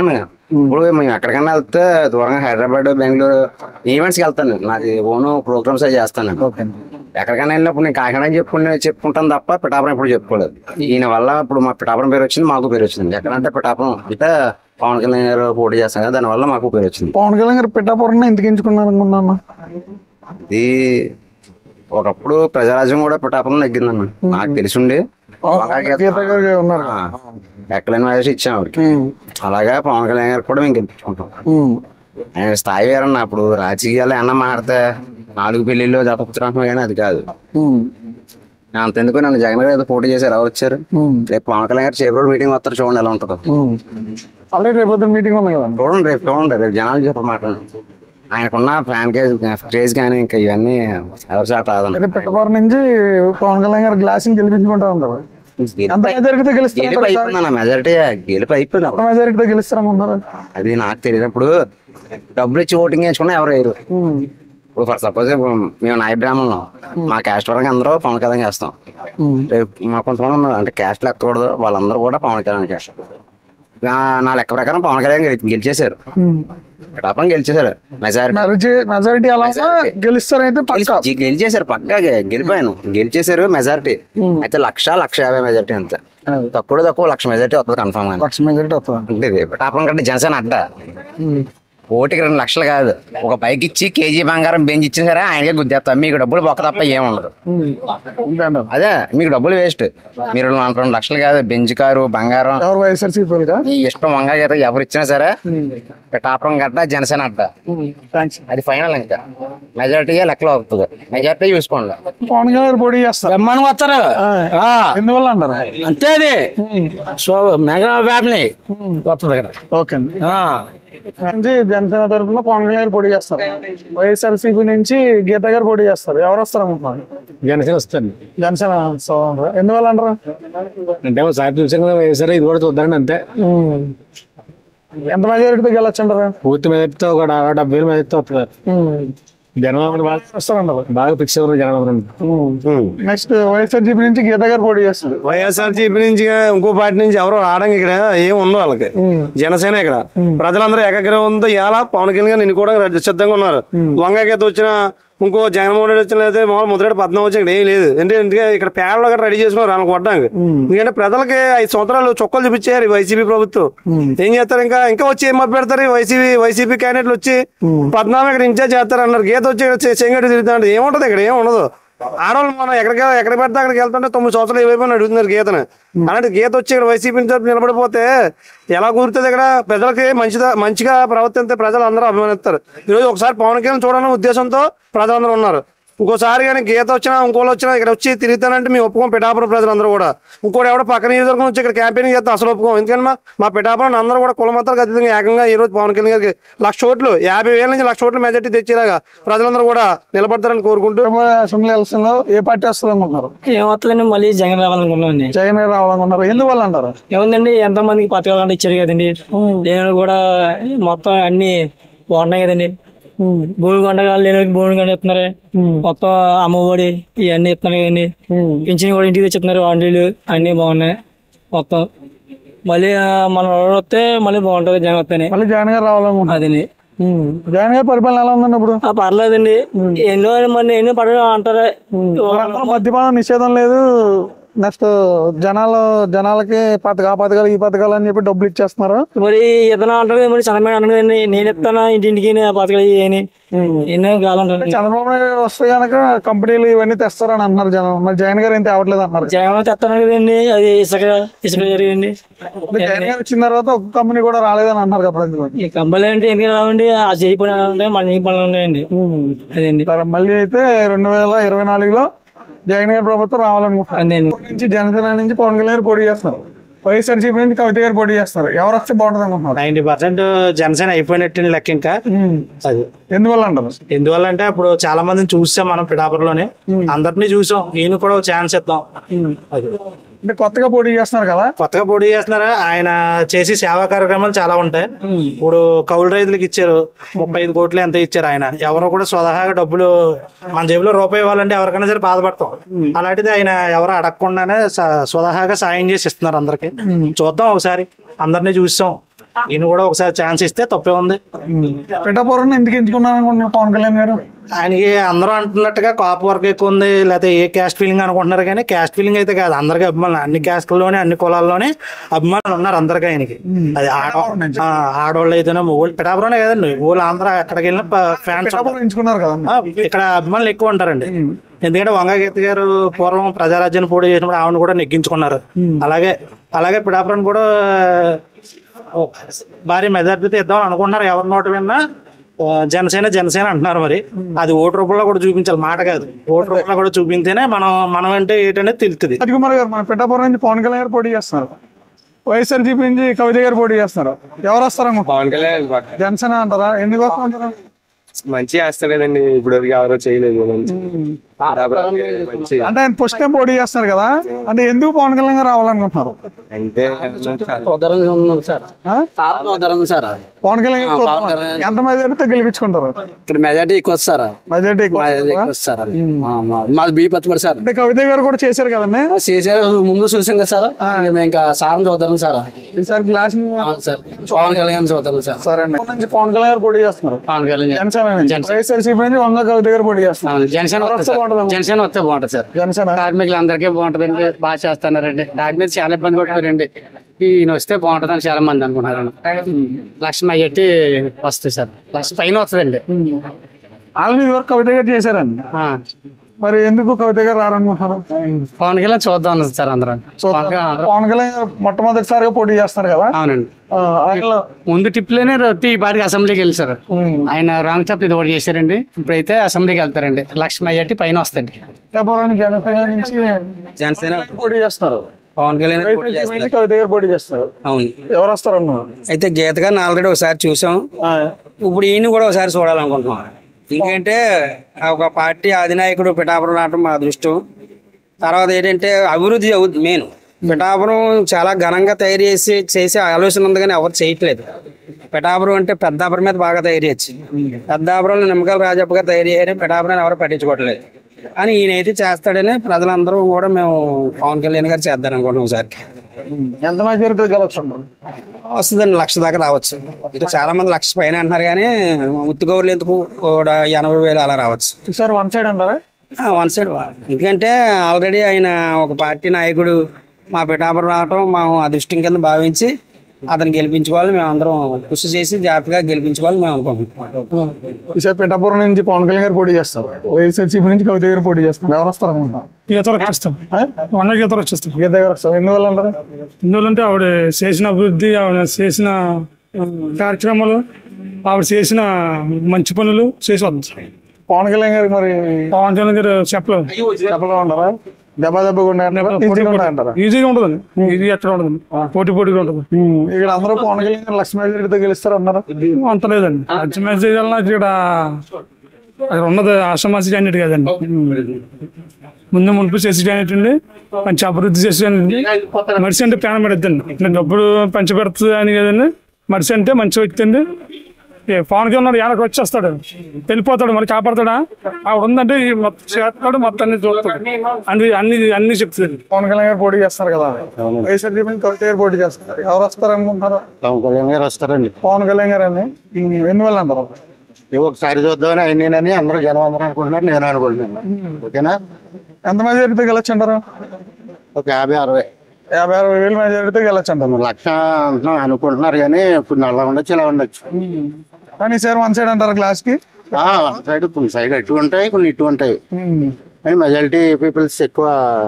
ఇప్పుడు మేము ఎక్కడికైనా వెళ్తే దూరంగా హైదరాబాద్ బెంగళూరు ఈవెంట్స్ కి వెళ్తాను నాది ఓన్ ప్రోగ్రామ్స్ అవి చేస్తాను ఎక్కడికైనా వెళ్ళినప్పుడు నేను కాకినాడ చెప్పుకునే చెప్పుకుంటాను తప్ప పిఠాపురం ఎప్పుడు చెప్పుకోలేదు ఈయన వల్ల ఇప్పుడు మా పిఠాపురం పేరు వచ్చింది మాకు పేరు వచ్చింది ఎక్కడంటే పిఠాపురం అంటే పవన్ కళ్యాణ్ గారు పోటీ చేస్తాం కదా దానివల్ల మాకు పేరు వచ్చింది పవన్ కళ్యాణ్ గారు పిఠాపురం ఎందుకు ఎంచుకున్నారు అనుకున్నాను ఇది ఒకప్పుడు ప్రజారాజ్యం కూడా పిఠాపురం నెగ్గిందన్న నాకు తెలిసిండి గీత గారు ఉన్నారు ఎక్కలేని వయసు ఇచ్చాం ఆవిడకి అలాగా పవన్ కళ్యాణ్ గారు కూడా మేము గెలిపించుకుంటాం ఉమ్. ఆయన స్థాయి వేరన్న అప్పుడు రాజకీయాలు ఏమన్నా మాడితే నాలుగు పెళ్లిళ్ళు జతపుత్రం కానీ అది కాదు ఉమ్. అంతెందుకు నన్ను జగన్ గారు ఏదో పోటీ చేశారు ఎవరు వచ్చారు రేపు పవన్ కళ్యాణ్ గారు చేపూరు మీటింగ్ వస్తారు చూడండి ఎలా ఉంటుందో ఉమ్. ఆల్రెడీ రేపు పొద్దున్న మీటింగ్ ఉంది కదా చూడండి రేపు చూడండి రేపు జనాలు చెప్పమాట ఆయనకున్న ఫ్యాన్ కేజ్ క్రేజ్ కానీ ఇంకా ఇవన్నీ ఎవరి చాట రాదన్న అదే పిట్టపురం నుంచి పవన్ కళ్యాణ్ గారు గ్లాస్ గెలిపించుకుంటా ఉంటారు ఎంత మెజారిటీతో గెలుస్తారు గెలుపు అయిపోయిందన్న మెజారిటీ గెలుపు అయిపోయింది అప్పుడు. మెజారిటీతో గెలుస్తారనుకున్నారు అది నాకు తెలియనప్పుడు డబ్బులు ఇచ్చి ఓటింగ్ వేసుకున్నా ఎవరు వేయరు ఇప్పుడు ఫర్ సపోజ్ మేము నాయ బ్రాహ్మణులు మా క్యాస్ట్ వరకు అందరూ పవన్ కళ్యాణ్ చేస్తాం రేపు మా కొంతమంది ఉన్నారు అంటే క్యాస్ట్ లెక్కకూడదు వాళ్ళందరూ కూడా పవన్ కళ్యాణ్ చేస్తారు నా- నా లెక్క ప్రకారం పవన్ కళ్యాణ్ గెలి- గెలిచేశారు పిఠాపురం గెలిచేశారు మెజారిటీ మెజారిటీ అలా ఉన్నా గెలుస్తారైతే పక్కా గెలి- గెలిచేశారు పక్కా గె- గెలిపాను గెలిచేశారు మెజారిటీ అయితే లక్ష లక్ష యాభై మెజారిటీ అంతే తక్కువ తక్కువ లక్ష మెజారిటీ వస్తుంది కన్ఫామ్ గా లక్ష మెజారిటీ వస్తుంది అంటే ఇది పిఠాపురం కంటే జనసేన అడ్డ ఓటికి రెండు లక్షలు కాదు ఒక బైక్ ఇచ్చి కేజీ బంగారం బెంచ్ ఇచ్చినా సరే ఆయనకే గుద్దేస్తాం మీకు డబ్బులు బొక్క తప్ప ఏముండదు అదే మీకు డబ్బులు వేస్ట్ మీరు రెండు రెండు లక్షలు కాదు బెంచ్ కారు బంగారం ఎవరు వైఎస్ఆర్సీపీ ఈ ఇష్టం వంగా గీత ఎవరు ఇచ్చినా సరే పిఠాపురం గడ్డ జనసేన అడ్డ అది ఫైనల్ ఇంకా మెజారిటీ లెక్కలో అవుతుంది మెజారిటీ చూసుకోండి పవన్ కళ్యాణ్ గారు పోటీ చేస్తారు బ్రహ్మాండం వస్తారు ఎందువల్ల అంటారు అంతే అది సో మెగా ఫ్యామిలీ వస్తుంది ఇక్కడ ఓకే అండి నుంచి జనసేన తరఫున పవన్ కళ్యాణ్ గారు పోటీ చేస్తారు వైఎస్ఆర్సీపీ నుంచి గీత గారు పోటీ చేస్తారు ఎవరు వస్తారు అనుకుంటున్నారు జనసేన వస్తుంది జనసేన సో ఎందువల్ల అంటారు అంటే సార్ చూసాను కదా వేసారు ఇది కూడా చూద్దాండి అంతే ఉమ్. ఎంత మెజారిటీతో గెలొచ్చు అంటారు పూర్తి మెదటితో ఒక డెబ్బై వేలు మెదటితో వస్తుంది జనవరం బాగా వస్తారంటారు బాగా ఫిక్స్ అవ్వరు జనవరం నెక్స్ట్ వైఎస్ఆర్సీపీ నుంచి గీత గారు పోటీ చేస్తారు వైఎస్ఆర్సీపీ నుంచి ఇంకో పార్టీ నుంచి ఎవరు రావడానికి ఇక్కడ ఏం ఉండవు వాళ్ళకి జనసేన ఇక్కడ ప్రజలందరూ ఏకగ్రహంతో ఇలా పవన్ కళ్యాణ్ గారు ఎన్నుకోవడం సిద్ధంగా ఉన్నారు వంగగీత వచ్చిన ఇంకో జగన్మోహన్ రెడ్డి వచ్చిన లేదా మామూలు ముద్రగడ పద్మం వచ్చి ఇక్కడ ఏం లేదు ఎందుకంటే ఎందుకంటే ఇక్కడ పేడలో గట్రా రెడీ చేసుకున్నారు వాళ్ళకి కొట్టడానికి ఎందుకంటే ప్రజలకి ఐదు సంవత్సరాలు చొక్కలు చూపించారు ఈ వైసీపీ ప్రభుత్వం ఏం చేస్తారు ఇంకా ఇంకా వచ్చి ఏం మభ్య పెడతారు ఈ వైసీపీ వైసీపీ క్యాండిడేట్లు వచ్చి పద్నాలుగు ఇక్కడ ఇన్ఛార్జ్ చేస్తారు అన్నారు గీత వచ్చి ఇక్కడ చెంగటి తిరుగుతాడు ఏముంటది ఇక్కడ ఏం ఉండదు ఆడవాళ్ళు మనం ఎక్కడికి ఎక్కడ పెడితే అక్కడికి వెళ్తుంటే తొమ్మిది సంవత్సరాలు ఏమైపోయినా అడుగుతున్నారు గీతను అలాంటి గీత వచ్చి ఇక్కడ వైసీపీ తరపు నిలబడిపోతే ఎలా కుదురుతుంది ఇక్కడ ప్రజలకి మంచిదా మంచిగా ప్రవర్తిస్తే ప్రజలు అందరూ అభిమానిస్తారు ఈరోజు ఒకసారి పవన్ కళ్యాణ్ చూడాలనే ఉద్దేశంతో ప్రజలందరూ ఉన్నారు ఇంకోసారి కానీ గీత వచ్చినా ఇంకోళ్ళు వచ్చినా ఇక్కడ వచ్చి తిరుగుతానంటే మేము ఒప్పుకోం పిఠాపురం ప్రజలందరూ కూడా ఇంకోటి ఎవడో పక్కన నియోజకవర్గం వచ్చి ఇక్కడ క్యాంపెయిన్ చేస్తే అసలు ఒప్పుకోం ఎందుకంటే మా మా పిఠాపురం అందరూ కూడా కులమతాలకు అతీతంగా ఏకంగా ఈ రోజు పవన్ కళ్యాణ్ గారికి లక్ష ఓట్లు యాభై వేల నుంచి లక్ష ఓట్లు మెజార్టీ తెచ్చేలాగా ప్రజలందరూ కూడా నిలబడతారని కోరుకుంటూ అసెంబ్లీ ఎలక్షన్ లో ఏ పార్టీ వస్తుంది అనుకుంటున్నారు ఏమవుతుందండి మళ్ళీ జగన్ రావాలనుకున్నామండి జగన్ గారు రావాలనుకున్నారు ఎందువల్ల అంటారు ఏముందండి ఎంత మందికి పథకాలు అంటే ఇచ్చారు కదండి నేను కూడా మొత్తం అన్ని బాగున్నాయి కదండి భూమి కొండగాలు లేని వాళ్ళకి భూమి కొండ ఇస్తున్నారు మొత్తం అమ్మఒడి ఇవన్నీ ఇస్తున్నారు కదండి పింఛన్ కూడా ఇంటికి తెచ్చిస్తున్నారు వాండీలు అన్ని బాగున్నాయి మొత్తం మళ్ళీ ఆ, మన వాడు వస్తే మళ్ళీ బాగుంటది జగన్ వస్తేనే మళ్ళీ జగన్ గారు రావాలనుకుంటున్నారు అదండి జగన్ గారి పరిపాలన ఎలా ఉందండి ఇప్పుడు ఆ, పర్లేదండి ఎన్నో మరి ఎన్నో పడడం అంటారు అందరూ మద్యపానం నిషేధం లేదు నెక్స్ట్ జనాలు జనాలకి పథకా పథకాలు ఈ పథకాలు అని చెప్పి డబ్బులు ఇచ్చేస్తున్నారు మరి ఇతను అంటారు మరి చంద్రబాబు అంటారు కదండి నేను ఇస్తాను ఇంటింటికి నేను పథకాలు ఇవని ఎన్నో కావాలంటారు చంద్రబాబు నాయుడు వస్తే కనుక కంపెనీలు ఇవన్నీ తెస్తారని అంటున్నారు జనం మరి జగన్ గారు ఏం తేవట్లేదు అంటున్నారు జగన్ తెస్తాను కదండి అది ఇసుక ఇసుక జరిగింది ఇప్పుడు జగన్ గారు వచ్చిన తర్వాత ఒక కంపెనీ కూడా రాలేదని అంటున్నారు కదా ప్రజలు ఈ కంపెనీ అంటే ఎందుకు రావండి ఆ చేయి పని ఉంటాయి మన చేయి పనులు ఉన్నాయండి అదండి సరే, మళ్ళీ అయితే రెండు వేల ఇరవై నాలుగులో జగన్ గారి ప్రభుత్వం రావాలనుకుంటున్నారు ఇప్పటి నుంచి జనసేన నుంచి పవన్ కళ్యాణ్ గారు పోటీ చేస్తున్నారు వైఎస్ఆర్సీపీ నుంచి కవిత గారు పోటీ చేస్తారు ఎవరు వస్తే బాగుంటుంది అనుకుంటున్నారు నైన్టీ పర్సెంట్ జనసేన అయిపోయినట్టు లెక్క ఇంకా అది ఎందువల్ల అంటారు ఎందువల్ల అంటే అప్పుడు చాలా మందిని చూసాం మనం పిఠాపురంలోనే అందరినీ చూసాం నేను కూడా ఒక ఛాన్స్ ఇద్దాం అది అంటే కొత్తగా పోటీ చేస్తున్నారు కదా కొత్తగా పోటీ చేస్తున్నారా ఆయన చేసి సేవా కార్యక్రమాలు చాలా ఉంటాయి ఇప్పుడు కౌలు రైతులకు ఇచ్చారు ముప్పై ఐదు కోట్లు ఎంత ఇచ్చారు ఆయన ఎవరో కూడా స్వతహాగా డబ్బులు మన జేబులో రూపాయి ఇవ్వాలంటే ఎవరికైనా సరే బాధపడతాం అలాంటిది ఆయన ఎవరు అడగకుండానే స- స్వతహాగా సాయం చేసి ఇస్తున్నారు అందరికి చూద్దాం ఒకసారి అందరినీ చూసాం ఈయన కూడా ఒకసారి ఛాన్స్ ఇస్తే తప్పే ఉంది పిఠాపురం ఎందుకు ఎంచుకున్నాను అనుకుంటున్నారు పవన్ కళ్యాణ్ గారు ఆయనకి అందరూ అంటున్నట్టుగా కాపు వర్క్ ఎక్కువ ఉంది లేకపోతే ఏ క్యాస్ట్ ఫీలింగ్ అనుకుంటున్నారు కానీ క్యాస్ట్ ఫీలింగ్ అయితే కాదు అందరికీ అభిమానులు అన్ని క్యాస్ట్లోనే అన్ని కులాల్లోనే అభిమానులు ఉన్నారు అందరికీ ఆయనకి అది ఆడ- ఆ, ఆడవాళ్ళు అయితేనే మొగోళ్ళు పిఠాపురమే కదండి ఊళ్ళు ఆంధ్ర ఎక్కడికి వెళ్ళిన ఫ్యాన్స్ పిఠాపురం ఎంచుకున్నారు కదా ఆ, ఇక్కడ అభిమానులు ఎక్కువ ఉంటారండి ఎందుకంటే వంగగీత గారు పూర్వం ప్రజారాజ్యాన్ని పోటీ చేసినప్పుడు ఆవిడ కూడా నెగ్గించుకున్నారు అలాగే అలాగే పిఠాపురం కూడా ఓ, భారీ మెజార్టీతో ఇద్దాం అనుకుంటున్నారు ఎవరి నోట విన్నా ఆ, జనసేన జనసేన అంటున్నారు మరి అది ఓటు రూపంలో కూడా చూపించాలి మాట కాదు ఓటు రూపంలో కూడా చూపించేనే మనం మనం అంటే ఏంటనేది తెలుస్తుంది కుమార్ గారు మన పిఠాపురం నుంచి పవన్ కళ్యాణ్ గారు పోటీ చేస్తున్నారు వైఎస్ఆర్సీపీ నుంచి కవిత గారు పోటీ చేస్తున్నారు ఎవరు వస్తారు పవన్ కళ్యాణ్ జనసేన అంటారా ఎందుకు వస్తారు అంటారా మంచి చేస్తారు కదండి ఇప్పుడు వరకు ఎవరో చేయలేదు మంచి మంచి అంటే ఆయన ఫస్ట్ టైం పోటీ చేస్తున్నారు కదా అంటే ఎందుకు పవన్ కళ్యాణ్ గారు రావాలనుకుంటున్నారు అంటే సార్ సార్ పవన్ కళ్యాణ్ గారు ఆ, పవన్ చూద్దాం. కళ్యాణ్. ఎంత మెజారిటీతో గెలిపించుకుంటారు ఇక్కడ మెజార్టీ ఎక్కువ వస్తారా మెజారిటీ ఎక్కువ మెజార్టీ ఎక్కువ వస్తారా మాది బీ పత్తిపడి సార్ అంటే కవిత గారు కూడా చేశారు కదండి చేశారు ముందు చూసాం కదా సార్ మేము ఇంకా సార్ చూద్దాం సార్ ఈసారి గ్లాస్ సార్ పవన్ కళ్యాణ్ చూద్దాం సార్ సరే అండి నుంచి పవన్ కళ్యాణ్ గారు పోటీ చేస్తున్నారు పవన్ కళ్యాణ్ జనసేన నుంచి వైఎస్ఆర్సీపీ నుంచి వంగ కవిత గారు పోటీ చేస్తున్నారు జనసేన ఎవరు వస్తే వస్తే సార్. బాగుంటుంది జనసేన వస్తే బాగుంటుంది సార్ జనసేన కార్మికులందరికీ బాగుంటుందండి బాగా చేస్తున్నారండి దాని మీద చాలా ఇబ్బంది పడుతున్నారండి ఈయన వస్తే బాగుంటుందని చాలా మంది అనుకున్నారండి లక్ష అయ్యేటి వస్తాయి సార్ లక్ష పైన వస్తుందండి ఆల్రెడీ వరకు కవిత గారు చేశారండి మరి ఎందుకు కవిత గారు రారనుకుంటున్నారు పవన్ కళ్యాణ్ చూద్దాం అన్నది సార్ అందరం పవన్ కళ్యాణ్ పవన్ కళ్యాణ్ గారు మొట్టమొదటిసారిగా పోటీ చేస్తారు కదా అవునండి ఆ, ఆయన ముందు టిప్లోనే రొట్టి ఈ పాటికి అసెంబ్లీకి వెళ్ళారు ఆయన రాంగ్ టప్ ఇది ఒకటి చేశారండి ఇప్పుడైతే అసెంబ్లీకి వెళ్తారండి లక్ష్మి అయ్యేటి పైన వస్తుంది పిఠాపురం జనసేన నుంచి జనసేన పోటీ చేస్తారు పవన్ కళ్యాణ్ పోటీ వైఎస్ఆర్సీపీ చేస్తారు. నుంచి కవిత గారు పోటీ చేస్తారు అవును ఎవరు వస్తారన్నారు అయితే గీత గారిని ఆల్రెడీ ఒకసారి చూసాం ఇప్పుడు ఈయన కూడా ఒకసారి చూడాలనుకుంటున్నాం ఎందుకంటే ఆ ఒక పార్టీ అధినాయకుడు పిఠాపురం రావడం మా అదృష్టం తర్వాత ఏంటంటే అభివృద్ధి అవుద్ది మెయిన్ పిఠాపురం చాలా ఘనంగా తయారు చేసి చేసే ఆలోచన ఉంది కానీ ఎవరు చేయట్లేదు పిఠాపురం అంటే పెద్దాపురం మీద బాగా తయారు చేయొచ్చు పెద్దాపురంలో నిమ్మకాయల రాజప్ప గారు తయారు చేయని పిఠాపురం ఎవరు పట్టించుకోవట్లేదు అని ఈయనైతే చేస్తాడని ప్రజలందరూ కూడా మేము పవన్ కళ్యాణ్ గారు చేద్దాం అనుకుంటున్నాం సార్ ఎంత మెజారిటీ గెలవచ్చు వస్తుందండి లక్ష దాకా రావచ్చు ఇంకా చాలా మంది లక్ష పైన అంటున్నారు కానీ ఉత్తుగౌరులు ఎందుకు కూడా ఎనభై వేలు అలా రావచ్చు ఈసారి వన్ సైడ్ అంటారా వన్ సైడ్ ఎందుకంటే ఆల్రెడీ ఆయన ఒక పార్టీ నాయకుడు మా పిఠాపురం రావటం మా అదృష్టం కింద భావించి అతను గెలిపించుకోవాలి మేము అందరం కృషి చేసి జాగ్రత్తగా గెలిపించుకోవాలి మేము అనుకుంటున్నాం ఈసారి పిఠాపురం నుంచి పవన్ కళ్యాణ్ గారు పోటీ చేస్తారు వైఎస్ఆర్సీపీ నుంచి కవిత గారు పోటీ చేస్తారు ఎవరు వస్తారు అనుకుంటున్నారు గీతలు వచ్చేస్తాం వంద గీతలు వచ్చేస్తాం గీత గారు వస్తారు ఎందువల్ల అంటారు ఎందువల్లంటే ఆవిడ చేసిన అభివృద్ధి ఆవిడ చేసిన కార్యక్రమాలు ఆవిడ చేసిన మంచి పనులు చేసి వద్దాం పవన్ కళ్యాణ్ గారికి మరి పవన్ కళ్యాణ్ గారు చెప్పలేదు చెప్పలో ఉన్నారా దెబ్బ దెబ్బగా ఉన్నాయంటారా ఈజీగా ఉంటాయంటారా ఈజీగా ఉంటుందండి ఈజీ ఎక్కడ ఉంటుంది పోటీ పోటీగా ఉంటుంది ఇక్కడ అందరూ పవన్ కళ్యాణ్ గారు లక్ష్మీ మెజారిటీతో గెలుస్తారు అన్నారు అంత లేదండి మంచి మెసేజ్ వలన ఇక్కడ అక్కడ ఉన్నది ఆశ్రమాసి క్యాండిడేట్ కదండి ముందు మునుపు చేసి క్యాండిడేట్ అండి మంచి అభివృద్ధి చేసి క్యాండిడేట్ మనిషి అంటే ప్రాణం పెడద్దండి ఇట్లా డబ్బులు పంచబెడుతుంది అని కదండి మనిషి అంటే మంచి వ్యక్తి అండి ఏ పవన్ కళ్యాణ్ వెనక వచ్చేస్తాడు వెళ్ళిపోతాడు మరి కాపాడతాడా ఆవిడ ఉందంటే ఈ మొత్తం చేస్తాడు మొత్తం అన్ని చూస్తాడు అన్ని అన్ని అన్ని చెప్తుంది పవన్ కళ్యాణ్ గారు పోటీ చేస్తారు కదా వైఎస్ఆర్సీపీ నుంచి కవిత గారు పోటీ చేస్తారు ఎవరు వస్తారు అనుకుంటున్నారు పవన్ కళ్యాణ్ గారు వస్తారండి పవన్ కళ్యాణ్ గారు అని ఎందువల్ల అంటారు ఇవి ఒకసారి చూద్దామని ఆయనేనని అందరూ జనం అందరూ అనుకుంటున్నారు నేను అనుకుంటున్నాను ఓకేనా ఎంత మెజారిటీతో గెలవచ్చు అంటారు ఒక యాభై అరవై యాభై అరవై వేలు మెజారిటీతో గెలవచ్చు అంటారు లక్ష అంటున్నాం అనుకుంటున్నారు కానీ ఇప్పుడు అలా ఉండొచ్చు ఇలా ఉండొచ్చు కానీ సార్ వన్ సైడ్ అంటారు క్లాస్ కి ఆ, వన్ సైడ్ కొన్ని సైడ్ అటు ఉంటాయి కొన్ని ఇటు ఉంటాయి కానీ మెజారిటీ పీపుల్స్ ఎక్కువ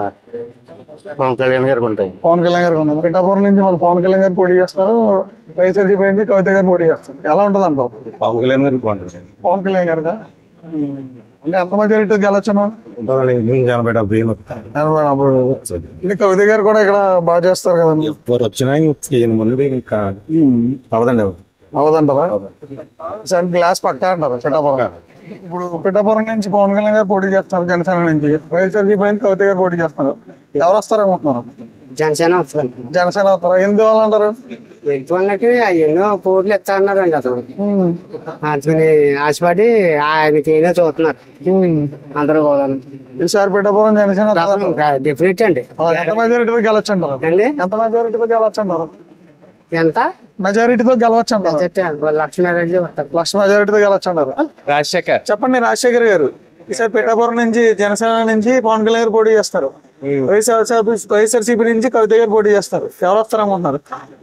పవన్ కళ్యాణ్ గారికి ఉంటాయి పవన్ కళ్యాణ్ గారు ఉన్నారు పిఠాపురం నుంచి మళ్ళీ పవన్ కళ్యాణ్ గారు పోటీ చేస్తారు వైఎస్ఆర్సీపీ నుంచి కవిత గారు పోటీ చేస్తారు ఎలా ఉంటుంది అంటారు పవన్ కళ్యాణ్ గారికి బాగుంటుంది పవన్ కళ్యాణ్ గారు అంటే ఎంత మెజారిటీ గెలవచ్చును ఎనభై డెబ్బై ఏళ్ళు ఎనభై నలభై వేలు. ఇది కవిత గారు కూడా ఇక్కడ బాగా చేస్తారు కదండి ఎవరు వచ్చినా ఈయన ముందు ఇంకా అవదండి అవదంటారా సరే గ్లాస్ పక్కా అంటారు పిఠాపురం ఇప్పుడు పిఠాపురం నుంచి పవన్ కళ్యాణ్ గారు పోటీ చేస్తారు జనసేన నుంచి వైఎస్ఆర్సీపీ నుంచి కవిత గారు పోటీ చేస్తారు ఎవరు వస్తారు అనుకుంటున్నారు జనసేన వస్తుంది జనసేన వస్తారా ఎందువల్ల అంటారు వాళ్ళకి ఎన్నో పోట్లు ఇస్తా అన్నారండి అతను అతని ఆశపడి ఆయనకి ఏదో చూస్తున్నారు అందరూ కూడా ఈసారి పిఠాపురం జనసేన డెఫినెట్ అండి ఎంత మెజారిటీతో గెలవచ్చు అంటారు ఎంత మెజారిటీతో గెలవచ్చు అంటారు ఎంత మెజారిటీతో గెలవచ్చు అంటారు లక్ష్మీనారాయణ వస్తారు లక్ష మెజారిటీతో గెలవచ్చు అంటారు రాజశేఖర్ చెప్పండి రాజశేఖర్ గారు ఈసారి పిఠాపురం నుంచి జనసేన నుంచి పవన్ కళ్యాణ్ గారు పోటీ చేస్తారు వైఎస్ఆర్ వైఎస్ఆర్సీపీ నుంచి కవిత గారు పోటీ చేస్తారు ఎవరు వస్తారనుకుంటున్నారు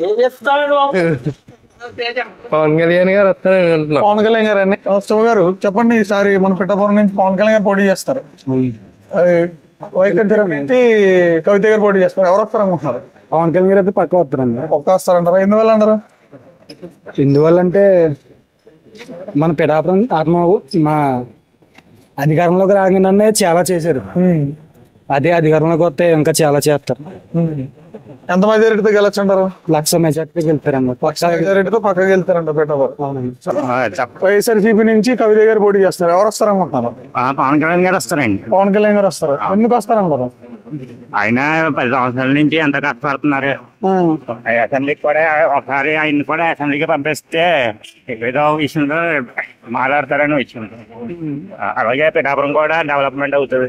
పవన్ కళ్యాణ్ గారు వస్తారని అనుకుంటున్నాం పవన్ కళ్యాణ్ గారు అండి శివ గారు చెప్పండి ఈసారి మన పిఠాపురం నుంచి పవన్ కళ్యాణ్ గారు పోటీ చేస్తారు అది వైకుంఠపురం నుంచి కవిత గారు పోటీ చేస్తారు ఎవరు వస్తారనుకుంటున్నారు పవన్ కళ్యాణ్ గారు అయితే పక్క వస్తారండి ఒక్క వస్తారంటారా ఎందువల్ల అంటారు ఎందువల్ల అంటే మన పిఠాపురం ఆత్మ మా అధికారంలోకి రాగానే చాలా చేశారు అదే అధికారంలోకి వస్తే ఇంకా చాలా చేస్తారు ఎంత మెజారిటీతో గెలవచ్చు అంటారు లక్ష మెజార్టీకి వెళ్తారండి లక్ష మెజారిటీతో పక్కకి వెళ్తారంట పిఠాపురం వైఎస్ఆర్సీపీ నుంచి కవిత గారు పోటీ చేస్తారు ఎవరు వస్తారనుకుంటున్నారు పవన్ కళ్యాణ్ గారు వస్తారండి పవన్ కళ్యాణ్ గారు వస్తారు ఎందుకు వస్తారంటారు ఆయన పది సంవత్సరాల నుంచి ఎంత కష్టపడుతున్నారు అసెంబ్లీకి కూడా ఒకసారి ఆయన కూడా అసెంబ్లీకి పంపిస్తే ఏదో విషయంలో మాట్లాడతారని విషయం అలాగే పిఠాపురం కూడా డెవలప్మెంట్ అవుతుంది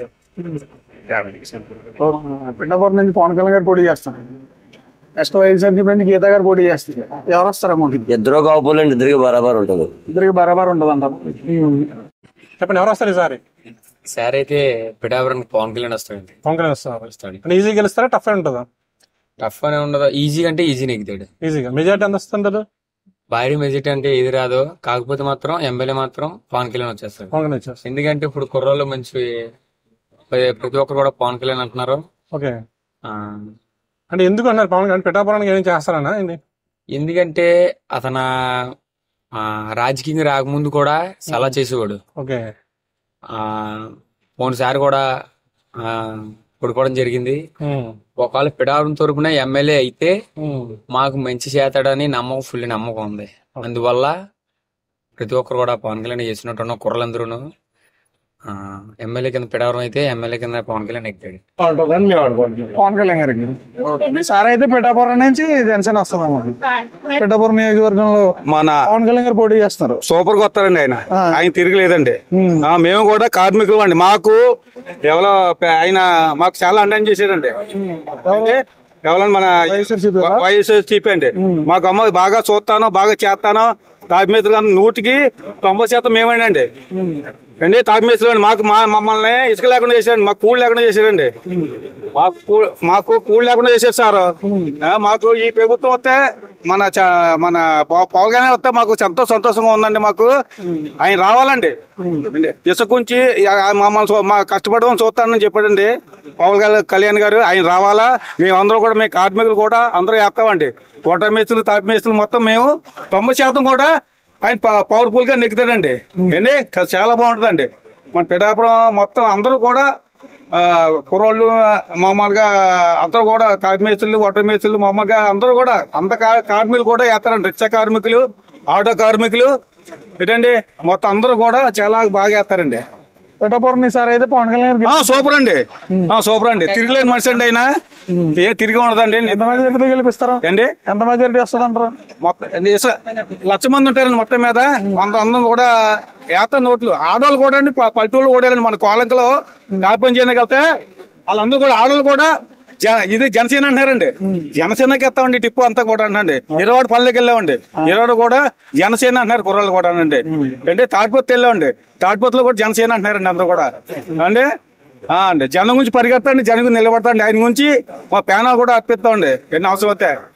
పిఠాపురం నుంచి పవన్ కళ్యాణ్ గారు పోటీ చేస్తారు నెక్స్ట్ వైఎస్ఆర్సీపీ నుంచి గీతా గారు పోటీ చేస్తారు ఎవరు వస్తారనుకుంటుంది ఇద్దరు కాపులండి ఇద్దరికి బరాబర్ ఉంటుంది ఇద్దరికి బరాబర్ ఉంటుంది అంటారు చెప్పండి ఎవరు వస్తారు ఈసారి సార్ అయితే పిఠాపురానికి పవన్ కళ్యాణ్ వస్తాడండి పవన్ కళ్యాణ్ వస్తారు అంటే ఈజీ గెలుస్తారా టఫ్ ఉంటుందా టఫ్ అనే ఉండదు ఈజీ అంటే ఈజీ నెగ్గుతాడు ఈజీగా మెజార్టీ ఎంత వస్తుంటారు భారీ మెజార్టీ అంటే ఏది రాదు కాకపోతే మాత్రం ఎమ్మెల్యే మాత్రం పవన్ కళ్యాణ్ వచ్చేస్తాడు పవన్ కళ్యాణ్ వచ్చేస్తారు ఎందుకంటే ఇప్పుడు కుర్రోళ్ళు మంచి ప్రతి- ప్రతి ఒక్కరు కూడా పవన్ కళ్యాణ్ అంటున్నారు ఓకే ఆ, అంటే ఎందుకు అన్నారు పవన్ కళ్యాణ్ పిఠాపురానికి ఏం చేస్తారన్నా ఏంటి ఎందుకంటే అతను ఆ, రాజకీయంగా రాకముందు కూడా సలహా చేసేవాడు ఓకే ఆ పోయినసారి కూడా ఆ, పడుకోవడం జరిగింది ఒకవేళ పిడావడం తరపున ఎమ్మెల్యే అయితే మాకు మంచి చేతాడని నమ్మకం ఫుల్ నమ్మకం ఉంది అందువల్ల ప్రతి ఒక్కరు కూడా పవన్ కళ్యాణ్ చేసినట్టున్న కుర్రలందరూ ఎమ్మెల్యే కింద పిడవరం అయితే ఎమ్మెల్యే కింద పవన్ కళ్యాణ్ ఎక్కాడు ఉంటుందని మేము అనుకుంటున్నాం పవన్ కళ్యాణ్ గారికి సార్ అయితే పిఠాపురం నుంచి జనసేన వస్తుంది అన్నమాట పిఠాపురం నియోజకవర్గంలో మన పవన్ కళ్యాణ్ గారు పోటీ చేస్తారు సూపర్ గా వస్తారండి ఆయన ఆయన తిరగలేదండి ఆ, మేము కూడా కార్మికులు అండి మాకు ఎవరో ప- ఆయన మాకు చాలా అండం చేశారండి అంటే ఎవరో మన వైఎస్ఆర్సీపీ అండి మాకు అమ్మ బాగా చూస్తాను బాగా చేస్తాను తాపిమేతులు నూటికి తొంభై శాతం మేమేనండి అండి తాపిమేతులు అండి మాకు మా మమ్మల్ని ఇసుక లేకుండా చేశారండి మాకు కూలి లేకుండా చేశారండి మాకు కూ- మాకు కూలి లేకుండా చేశారు సార్ ఆ, మాకు ఈ ప్రభుత్వం వస్తే మన చ- మన పవ- పవన్ కళ్యాణ్ వస్తే మాకు ఎంతో సంతోషంగా ఉందండి మాకు ఆయన రావాలండి ఇసుకుంచి మమ్మల్ని చూ- మా కష్టపడమని చూస్తానని చెప్పాడండి పవన్ కళ్యాణ్- కళ్యాణ్ గారు ఆయన రావాలా మేమందరూ కూడా మేము కార్మికులు కూడా అందరూ వేస్తామండి కోట మేస్తులు తాపి మేస్తులు మొత్తం మేము తొంభై శాతం కూడా ఆయన పవర్ఫుల్ గా నెక్కుతాడండి ఏంటి చాలా బాగుంటుందండి మన పిఠాపురం మొత్తం అందరూ కూడా ఆ, కుర్రోళ్ళు మామూలుగా అందరూ కూడా కార్మికులు వాటర్ మేస్తులు మామూలుగా అందరూ కూడా అంత కా- కార్మికులు కూడా వేస్తారండి రిక్షా కార్మికులు ఆటో కార్మికులు ఏంటండి మొత్తం అందరూ కూడా చాలా బాగా వేస్తారండి పిఠాపురం సార్ అయితే పవన్ కళ్యాణ్ ఆ, సూపర్ అండి ఆ, సూపర్ అండి తిరగలేని మనిషి అండి ఆయన ఏ తిరిగి ఉండదండి ఎంత మెజారిటీతో గెలిపిస్తారా ఏంటి ఎంత మెజారిటీ వస్తుంది అంటారు మొత్తం ఇస- లక్ష మంది ఉంటారండి మొత్తం మీద వంద అందరం కూడా ఏత నోట్లు ఆడవాళ్ళు కూడా అండి ప- పల్లెటూళ్ళు కూడా అండి మన కోలంకలో కాపం చేయడానికి వెళ్తే వాళ్ళందరూ కూడా ఆడవాళ్ళు కూడా జ- ఇది జనసేన అంటున్నారండి జనసేనకి ఎత్తామండి టిప్పు అంతా కూడా అండి ఇరవాడు పనులకి వెళ్ళామండి ఇరవాడు కూడా జనసేన అంటున్నారు కుర్రాళ్ళు కూడా అండి అంటే తాటిపత్తి వెళ్ళామండి తాటిపత్తిలో కూడా జనసేన అంటున్నారండి అందరూ కూడా అంటే ఆ అండి జనం గురించి పరిగెత్తండి జనం గురించి నిలబడతాండి ఆయన గురించి మా ప్యానా కూడా అర్పిస్తామండి ఎన్ని అవసరం వస్తే